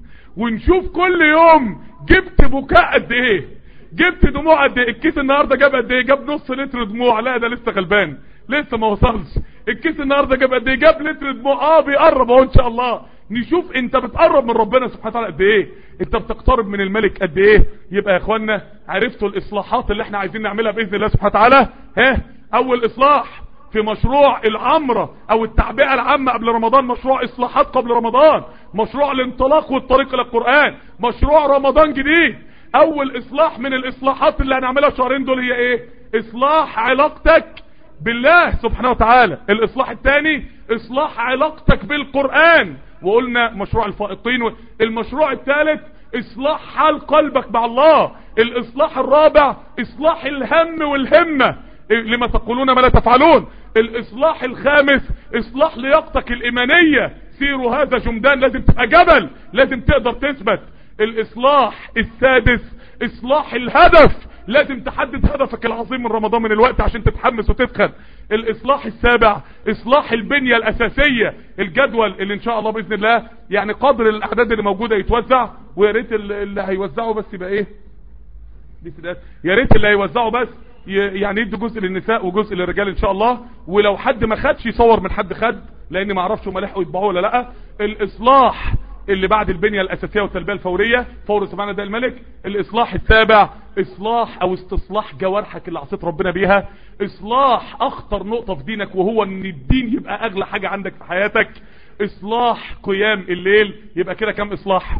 Speaker 2: ونشوف كل يوم جبت بكاء قد ايه جبت دموع قد ايه الكيس النهارده جاب قد ايه جاب نص لتر دموع لا ده لسه غلبان لسه ما وصلش الكيس النهارده جاب قد ايه جاب لتر دموع اه بيقرب اهو ان شاء الله نشوف انت بتقرب من ربنا سبحانه وتعالى قد ايه انت بتقترب من الملك قد ايه يبقى يا اخوانا عرفتوا الاصلاحات اللي احنا عايزين نعملها باذن الله سبحانه وتعالى ها اول اصلاح في مشروع العمرة او التعبئة العامة قبل رمضان مشروع اصلاحات قبل رمضان مشروع الانطلاق والطريق الى القرآن مشروع رمضان جديد اول اصلاح من الاصلاحات اللي هنعملها الشهرين دول هي ايه اصلاح علاقتك بالله سبحانه وتعالى الاصلاح الثاني اصلاح علاقتك بالقرآن وقلنا مشروع الفائقين المشروع الثالث اصلاح حال قلبك مع الله الاصلاح الرابع اصلاح الهم والهمة لما تقولون ما لا تفعلون الاصلاح الخامس اصلاح لياقتك الايمانية سيروا هذا جمدان لازم تبقى جبل لازم تقدر تثبت الاصلاح السادس اصلاح الهدف لازم تحدد هدفك العظيم من رمضان من الوقت عشان تتحمس وتسخن الاصلاح السابع اصلاح البنية الاساسية الجدول اللي ان شاء الله باذن الله يعني قدر الاعداد اللي موجودة يتوزع ويا ريت اللي هيوزعوا بس يبقى ايه دي سدات يا ريت اللي هيوزعوا بس ي- يعني يدوا جزء للنساء وجزء للرجال ان شاء الله ولو حد ما خدش يصور من حد خد لان ما اعرفش هم لحقوا يطبعوه ولا لا الاصلاح اللي بعد البنية الاساسية والتربية الفورية فور سبحانه ده الملك الاصلاح السابع اصلاح او استصلاح جوارحك اللي عصيت ربنا بيها اصلاح اخطر نقطة في دينك وهو ان الدين يبقى اغلى حاجة عندك في حياتك اصلاح قيام الليل يبقى كده كم اصلاح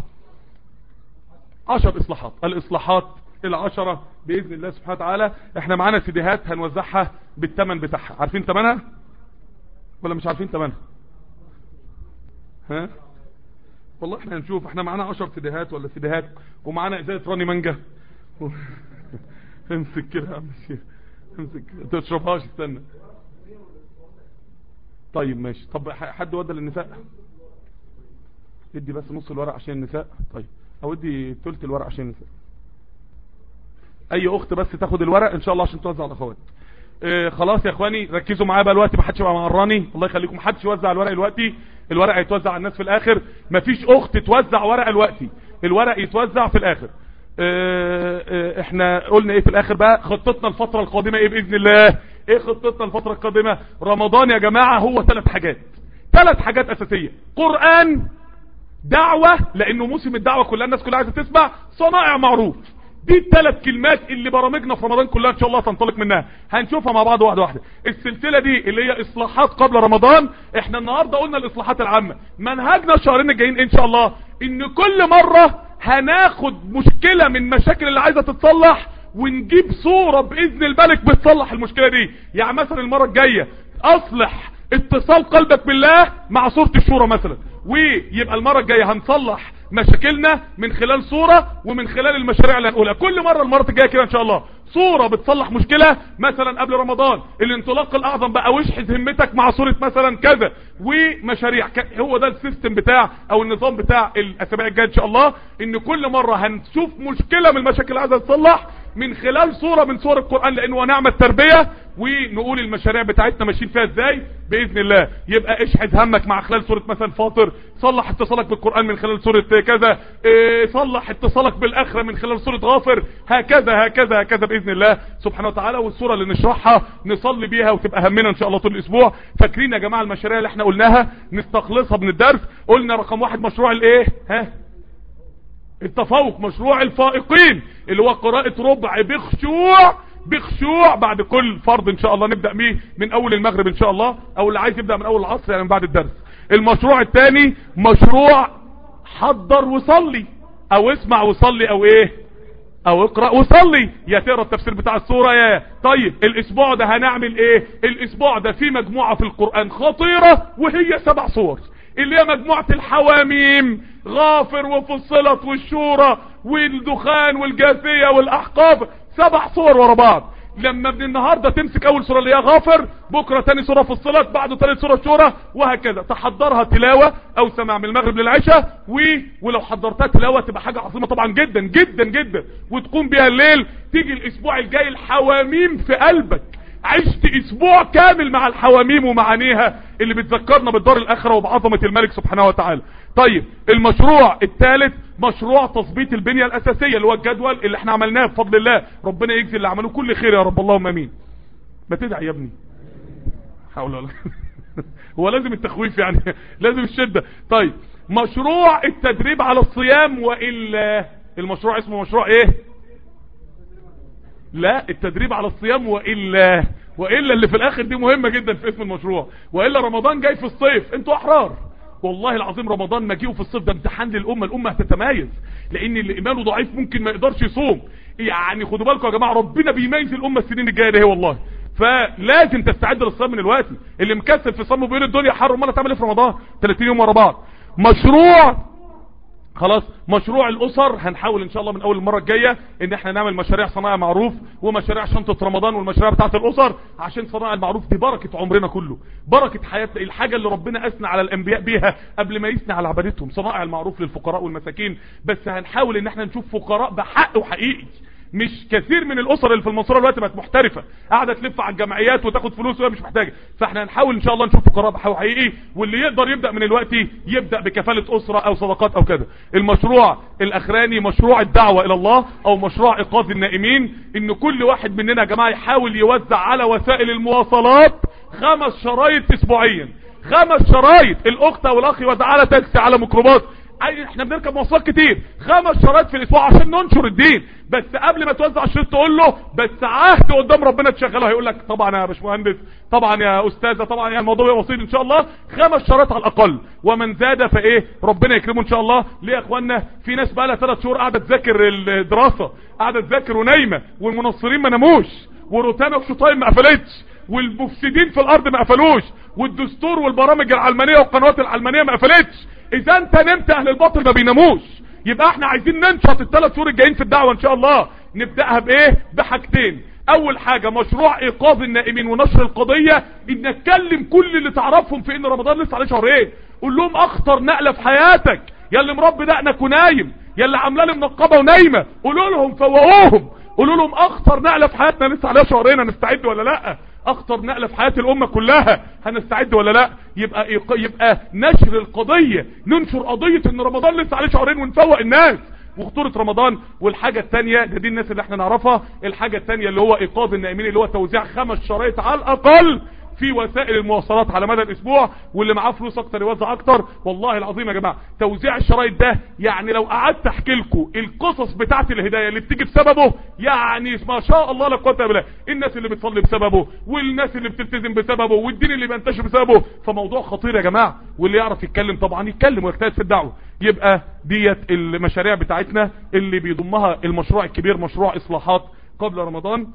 Speaker 2: عشر اصلاحات الاصلاحات العشرة باذن الله سبحانه وتعالى احنا معانا سيديهات هنوزعها بالثمن بتاعها عارفين ثمنها ولا مش عارفين ثمنها ها والله احنا هنشوف احنا معانا 10 سيديهات ولا سيديهات ومعانا ازازه راني مانجا امسك كده يا عم الشيخ امسك كده تشربهاش استنى طيب ماشي طب ح- حد ودى للنساء ادي بس نص الورق عشان النساء طيب او ادي ثلث الورق عشان النساء اي اخت بس تاخد الورق ان شاء الله عشان توزع على الاخوات آه خلاص يا اخواني ركزوا معايا بقى دلوقتي ما حدش يبقى معراني الله يخليكم ما حدش يوزع الورق دلوقتي الورق هيتوزع على الناس في الاخر مفيش اخت توزع ورقه دلوقتي الورق يتوزع في الاخر آه آه احنا قلنا ايه في الاخر بقى خطتنا الفتره القادمه ايه باذن الله ايه خطتنا الفتره القادمه رمضان يا جماعه هو ثلاث حاجات ثلاث حاجات اساسيه قران دعوة لانه موسم الدعوة كلها الناس كلها عايزة تسمع صنائع معروف دي الثلاث كلمات اللي برامجنا في رمضان كلها ان شاء الله تنطلق منها هنشوفها مع بعض واحدة واحدة السلسلة دي اللي هي اصلاحات قبل رمضان احنا النهاردة قلنا الاصلاحات العامة منهجنا الشهرين الجايين ان شاء الله ان كل مرة هناخد مشكلة من مشاكل اللي عايزة تتصلح ونجيب صورة باذن الملك بتصلح المشكلة دي يعني مثلا المرة الجاية اصلح اتصال قلبك بالله مع صورة الشورى مثلا ويبقى المرة الجاية هنصلح مشاكلنا من خلال صورة ومن خلال المشاريع اللي هنقولها كل مرة المرة الجاية كده ان شاء الله صورة بتصلح مشكلة مثلا قبل رمضان الانطلاق الاعظم بقى وشحذ همتك مع صورة مثلا كذا ومشاريع ك- هو ده السيستم بتاع او النظام بتاع الاسابيع الجايه ان شاء الله ان كل مرة هنشوف مشكلة من المشاكل اللي عايزة تتصلح من خلال صورة من صور القرآن لانه نعمة التربية ونقول المشاريع بتاعتنا ماشيين فيها ازاي باذن الله يبقى اشحذ همك مع خلال سورة مثلا فاطر صلح اتصالك بالقرآن من خلال سورة كذا إيه، صلح اتصالك بالاخرة من خلال سورة غافر هكذا هكذا هكذا باذن الله سبحانه وتعالى والسورة اللي نشرحها نصلي بيها وتبقى همنا ان شاء الله طول الاسبوع فاكرين يا جماعة المشاريع اللي احنا قلناها نستخلصها من الدرس قلنا رقم واحد مشروع الايه ها التفوق مشروع الفائقين اللي هو قراءة ربع بخشوع بخشوع بعد كل فرض ان شاء الله نبدأ بيه من اول المغرب ان شاء الله او اللي عايز يبدأ من اول العصر يعني من بعد الدرس المشروع الثاني مشروع حضر وصلي او اسمع وصلي او ايه او اقرأ وصلي يا تقرا التفسير بتاع السورة يا طيب الاسبوع ده هنعمل ايه الاسبوع ده في مجموعة في القرآن خطيرة وهي سبع صور اللي هي مجموعة الحواميم غافر وفصلت والشورى والدخان والجاثية والاحقاف سبع صور ورا بعض لما من النهاردة تمسك اول سورة اللي هي غافر بكرة تاني سورة فصلت بعده تالت سورة شورى وهكذا تحضرها تلاوة او سمع من المغرب للعشاء و... ولو حضرتها تلاوة تبقى حاجة عظيمة طبعا جدا جدا جدا وتقوم بيها الليل تيجي الاسبوع الجاي الحواميم في قلبك عشت اسبوع كامل مع الحواميم ومعانيها اللي بتذكرنا بالدار الاخرة وبعظمة الملك سبحانه وتعالى طيب المشروع الثالث مشروع تظبيط البنية الاساسية اللي هو الجدول اللي احنا عملناه بفضل الله ربنا يجزي اللي عملوه كل خير يا رب اللهم امين ما تدعي يا ابني حول ولا هو لازم التخويف يعني لازم الشدة طيب مشروع التدريب على الصيام وإلا المشروع اسمه مشروع ايه لا التدريب على الصيام وإلا وإلا اللي في الآخر دي مهمة جدا في اسم المشروع وإلا رمضان جاي في الصيف انتوا أحرار والله العظيم رمضان مجيئه في الصيف ده امتحان للأمة الأمة هتتميز لأن اللي إيمانه ضعيف ممكن ما يقدرش يصوم يعني خدوا بالكم يا جماعة ربنا بيميز الأمة السنين الجاية دي والله فلازم تستعد للصيام من الوقت اللي مكسل في صيام بيقول الدنيا حر امال هتعمل ايه في رمضان 30 يوم ورا بعض مشروع خلاص مشروع الاسر هنحاول ان شاء الله من اول المره الجايه ان احنا نعمل مشاريع صناعه معروف ومشاريع شنطه رمضان والمشاريع بتاعه الاسر عشان صناعه المعروف دي بركه عمرنا كله بركه حياتنا الحاجه اللي ربنا اثنى على الانبياء بيها قبل ما يثني على عبادتهم صناعه المعروف للفقراء والمساكين بس هنحاول ان احنا نشوف فقراء بحق وحقيقي مش كثير من الاسر اللي في المنصوره دلوقتي بقت محترفه قاعده تلف على الجمعيات وتاخد فلوس وهي مش محتاجه فاحنا هنحاول ان شاء الله نشوف فقراء بحق حقيقي واللي يقدر يبدا من الوقت يبدا بكفاله اسره او صدقات او كده المشروع الاخراني مشروع الدعوه الى الله او مشروع ايقاظ النائمين ان كل واحد مننا يا جماعه يحاول يوزع على وسائل المواصلات خمس شرايط اسبوعيا خمس شرايط الاخت او الاخ يوزع على تاكسي على ميكروباص احنا بنركب مواصلات كتير خمس شرايط في الاسبوع عشان ننشر الدين بس قبل ما توزع الشريط تقول له بس عهد قدام ربنا تشغله هيقول لك طبعا يا باشمهندس طبعا يا استاذه طبعا يا الموضوع بسيط ان شاء الله خمس شرايط على الاقل ومن زاد فايه ربنا يكرمه ان شاء الله ليه يا اخوانا في ناس بقى لها ثلاث شهور قاعده تذاكر الدراسه قاعده تذاكر ونايمه والمنصرين ما ناموش وروتانا وشطايم ما قفلتش والمفسدين في الارض ما قفلوش والدستور والبرامج العلمانيه والقنوات العلمانيه ما قفلتش اذا انت نمت اهل الباطل ما بيناموش يبقى احنا عايزين ننشط الثلاث شهور الجايين في الدعوه ان شاء الله نبداها بايه بحاجتين اول حاجة مشروع ايقاظ النائمين ونشر القضية ان نتكلم كل اللي تعرفهم في ان رمضان لسه عليه شهرين قول لهم اخطر نقلة في حياتك يا اللي مربي دقنك ونايم يا اللي عامله لي منقبه ونايمه قولوا لهم فوقوهم قولوا لهم اخطر نقلة في حياتنا لسه عليها شهرين هنستعد ولا لا اخطر نقلة في حياة الامة كلها هنستعد ولا لا يبقى يبقى نشر القضية ننشر قضية ان رمضان لسه عليه شهرين ونفوق الناس وخطورة رمضان والحاجة التانية ده دي الناس اللي احنا نعرفها الحاجة التانية اللي هو ايقاظ النائمين اللي هو توزيع خمس شرايط على الاقل في وسائل المواصلات على مدى الاسبوع واللي معاه فلوس اكتر يوزع اكتر والله العظيم يا جماعه توزيع الشرايط ده يعني لو قعدت احكي لكم القصص بتاعه الهدايه اللي بتيجي بسببه يعني ما شاء الله لا قوه الا بالله الناس اللي بتصلي بسببه والناس اللي بتلتزم بسببه والدين اللي بينتشر بسببه فموضوع خطير يا جماعه واللي يعرف يتكلم طبعا يتكلم ويجتهد في الدعوه يبقى ديت المشاريع بتاعتنا اللي بيضمها المشروع الكبير مشروع اصلاحات قبل رمضان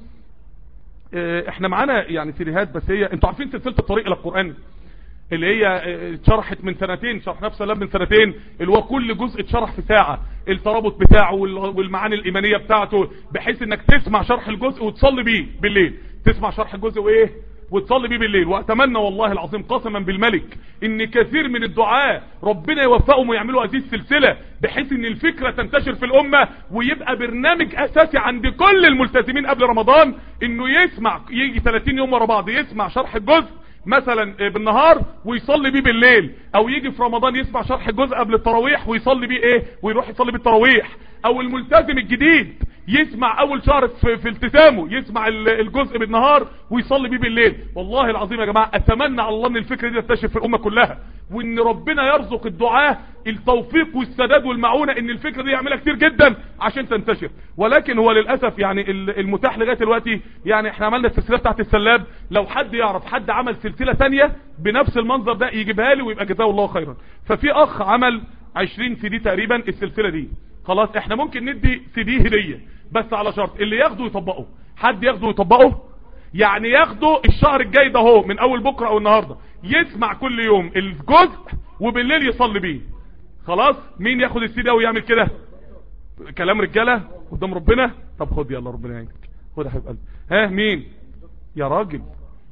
Speaker 2: احنا معانا يعني سيديهات بس هي انتوا عارفين سلسله الطريق الى القران اللي هي اتشرحت من سنتين شرح نفس اللاب من سنتين اللي هو كل جزء اتشرح في ساعة الترابط بتاعه والمعاني الإيمانية بتاعته بحيث انك تسمع شرح الجزء وتصلي بيه بالليل تسمع شرح الجزء وايه وتصلي بيه بالليل واتمنى والله العظيم قسما بالملك ان كثير من الدعاء ربنا يوفقهم ويعملوا هذه السلسلة بحيث ان الفكرة تنتشر في الامة ويبقى برنامج اساسي عند كل الملتزمين قبل رمضان انه يسمع يجي 30 يوم ورا بعض يسمع شرح الجزء مثلا بالنهار ويصلي بيه بالليل او يجي في رمضان يسمع شرح الجزء قبل التراويح ويصلي بيه ايه ويروح يصلي بالتراويح او الملتزم الجديد يسمع اول شهر في, في التزامه يسمع الجزء بالنهار ويصلي بيه بالليل والله العظيم يا جماعة اتمنى على الله ان الفكرة دي تنتشر في الامة كلها وان ربنا يرزق الدعاة التوفيق والسداد والمعونة ان الفكرة دي يعملها كتير جدا عشان تنتشر ولكن هو للأسف يعني المتاح لغاية دلوقتي يعني احنا عملنا السلسلة بتاعت السلاب لو حد يعرف حد عمل سلسلة تانية بنفس المنظر ده يجيبها لي ويبقى جزاه الله خيرا ففي اخ عمل 20 سي دي تقريبا السلسلة دي خلاص احنا ممكن ندي سي دي هدية بس على شرط اللي ياخده يطبقه حد ياخده ويطبقه يعني ياخده الشهر الجاي ده هو من اول بكرة او النهاردة يسمع كل يوم الجزء وبالليل يصلي بيه خلاص مين ياخد السي دي ويعمل كده كلام رجاله قدام ربنا طب خد يلا ربنا يعينك خد يا حبيب قلبي ها مين يا راجل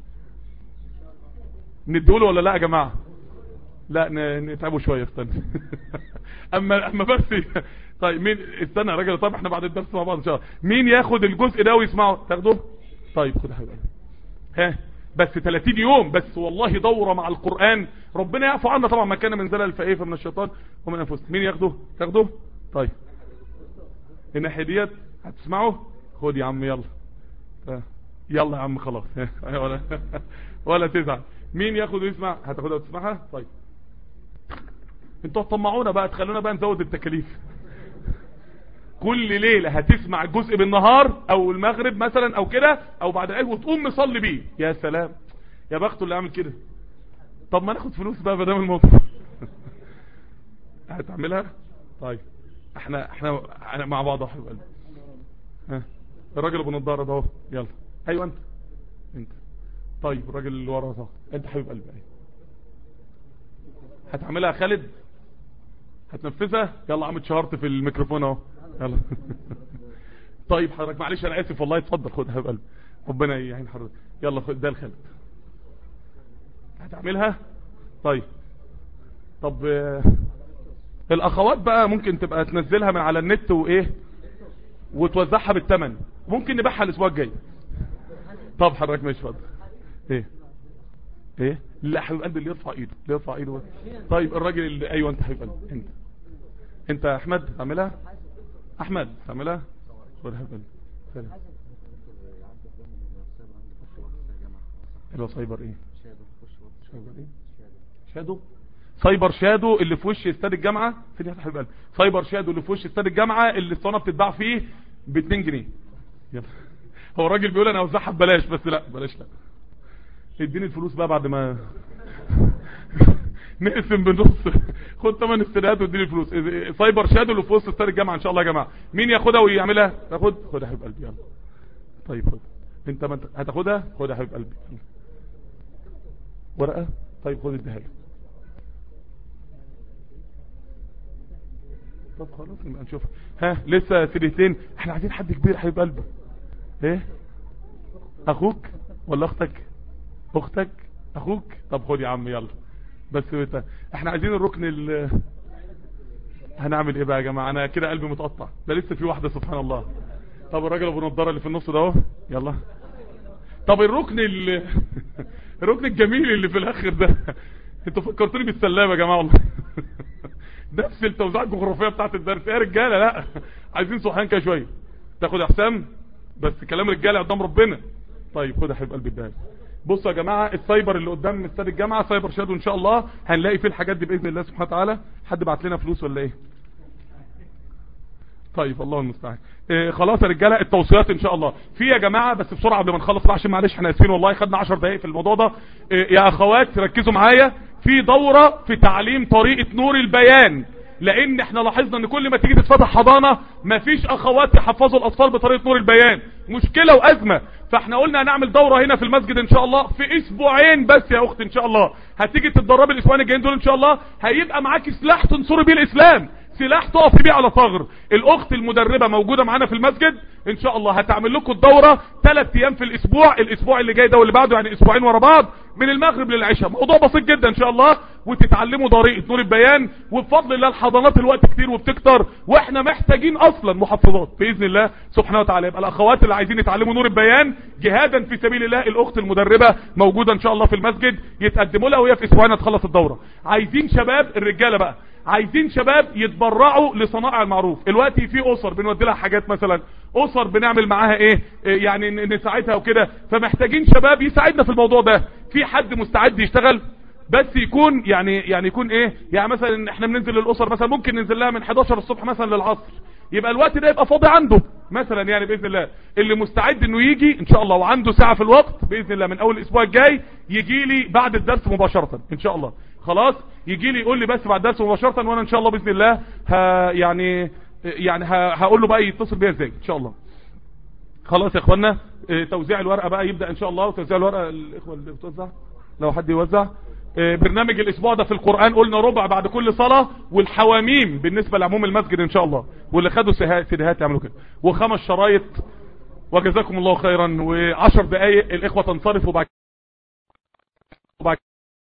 Speaker 2: ندوله ولا لا يا جماعه لا ن- نتعبوا شويه استنى اما اما بس طيب مين استنى يا راجل طب احنا بعد الدرس مع بعض ان شاء الله مين ياخد الجزء ده ويسمعه تاخده طيب خد يا حبيب قلبي ها بس 30 يوم بس والله دورة مع القرآن ربنا يعفو عنا طبعا ما كان من زلل فايه من الشيطان ومن انفسنا مين ياخده تاخده طيب الناحية ديت هتسمعه خد يا عم يلا ها. يلا يا عم خلاص ها. ولا ولا تزعل مين ياخد ويسمع هتاخدها وتسمعها طيب انتوا هتطمعونا بقى تخلونا بقى نزود التكاليف كل ليلة هتسمع جزء بالنهار او المغرب مثلا او كده او بعد العيد وتقوم مصلي بيه يا سلام يا بخته اللي عامل كده طب ما ناخد فلوس بقى بدل الموضوع هتعملها طيب احنا احنا احنا مع بعض يا حبيب قلبي ها الراجل ابو نضاره ده اهو يلا ايوه انت انت طيب الراجل اللي ورا ده انت حبيب قلبي ايوه هتعملها يا خالد هتنفذها يلا عم اتشهرت في الميكروفون اهو يلا طيب حضرتك معلش انا اسف والله اتفضل خد يا حبيب قلبي ربنا يعين حضرتك يلا خد ده لخالد هتعملها طيب طب آه، الاخوات بقى ممكن تبقى تنزلها من على النت وايه وتوزعها بالثمن ممكن نبيعها الاسبوع الجاي طب حضرتك ماشي اتفضل ايه ايه لا حبيب قلبي اللي يرفع ايده اللي يرفع ايده بس. طيب الراجل اللي ايوه انت حبيب قلبي انت انت يا احمد تعملها احمد تعملها خد يا حبيب قلبي سلام اللي هو سايبر ايه سايبر ايه شادو سايبر شادو اللي في وش استاد الجامعه فين يا حبيب قلبي سايبر شادو اللي في وش استاد الجامعه اللي الصونه بتتباع فيه ب 2 جنيه يلا هو الراجل بيقول انا اوزعها ببلاش بس لا بلاش لا اديني الفلوس بقى بعد ما نقسم بالنص خد ثمن السنات واديني الفلوس سايبر شادو اللي في وسط استاد الجامعه ان شاء الله يا جماعه مين ياخدها ويعملها تاخد خد يا حبيب قلبي يلا طيب خد انت ما انت هتاخدها خد يا حبيب قلبي يلا. ورقه طيب خد اديها له طب خلاص نبقى نشوف ها لسه سنتين احنا عايزين حد كبير يا حبيب قلبي ايه اخوك ولا اختك اختك اخوك طب خد يا عم يلا بس انت احنا عايزين الركن ال هنعمل ايه بقى يا جماعه انا كده قلبي متقطع ده لسه في واحده سبحان الله طب الراجل ابو نضاره اللي في النص ده اهو يلا طب الركن ال... الركن الجميل اللي في الاخر ده انتوا فكرتوني بالسلامه يا جماعه والله نفس التوزيع الجغرافيه بتاعت الدرس يا رجاله لا عايزين صحيان كده شويه تاخد يا حسام بس كلام رجاله قدام ربنا طيب خد يا حبيب قلبي الدهب بصوا يا جماعه السايبر اللي قدام استاد الجامعه سايبر شادو ان شاء الله هنلاقي فيه الحاجات دي باذن الله سبحانه وتعالى حد بعت لنا فلوس ولا ايه طيب الله المستعان إيه خلاص يا رجاله التوصيات ان شاء الله في يا جماعه بس بسرعه قبل ما نخلص بقى عشان معلش احنا اسفين والله خدنا 10 دقائق في الموضوع ده إيه يا اخوات ركزوا معايا في دوره في تعليم طريقه نور البيان لان احنا لاحظنا ان كل ما تيجي تتفتح حضانه مفيش اخوات يحفظوا الاطفال بطريقه نور البيان مشكله وازمه فاحنا قلنا هنعمل دوره هنا في المسجد ان شاء الله في اسبوعين بس يا اخت ان شاء الله هتيجي تتدربي الاسبوعين الجايين دول ان شاء الله هيبقى معاكي سلاح تنصري بيه الاسلام سلاح تقف بيه على ثغر الاخت المدربة موجودة معانا في المسجد ان شاء الله هتعمل لكم الدورة ثلاث ايام في الاسبوع الاسبوع اللي جاي ده واللي بعده يعني اسبوعين ورا بعض من المغرب للعشاء موضوع بسيط جدا ان شاء الله وتتعلموا طريقة نور البيان وبفضل الله الحضانات الوقت كتير وبتكتر واحنا محتاجين اصلا محفظات باذن الله سبحانه وتعالى يبقى الاخوات اللي عايزين يتعلموا نور البيان جهادا في سبيل الله الاخت المدربة موجودة ان شاء الله في المسجد يتقدموا لها وهي في اسبوعين هتخلص الدورة عايزين شباب الرجالة بقى عايزين شباب يتبرعوا لصنائع المعروف الوقت في اسر بنودي لها حاجات مثلا اسر بنعمل معاها ايه إيه يعني ن- نساعدها وكده فمحتاجين شباب يساعدنا في الموضوع ده في حد مستعد يشتغل بس يكون يعني يعني يكون ايه يعني مثلا احنا بننزل للاسر مثلا ممكن ننزل لها من 11 الصبح مثلا للعصر يبقى الوقت ده يبقى فاضي عنده مثلا يعني باذن الله اللي مستعد انه يجي ان شاء الله وعنده ساعه في الوقت باذن الله من اول الاسبوع الجاي يجي لي بعد الدرس مباشره ان شاء الله خلاص يجي لي يقول لي بس بعد الدرس مباشره وانا ان شاء الله باذن الله ها يعني يعني ها هقول له بقى يتصل بيا ازاي ان شاء الله خلاص يا اخوانا اه، توزيع الورقه بقى يبدا ان شاء الله وتوزيع الورقه الاخوه اللي بتوزع لو حد يوزع آه، برنامج الاسبوع ده في القرآن قلنا ربع بعد كل صلاة والحواميم بالنسبة لعموم المسجد ان شاء الله واللي خدوا سها- سيديهات يعملوا كده وخمس شرايط وجزاكم الله خيرا وعشر دقايق الاخوة تنصرفوا بعد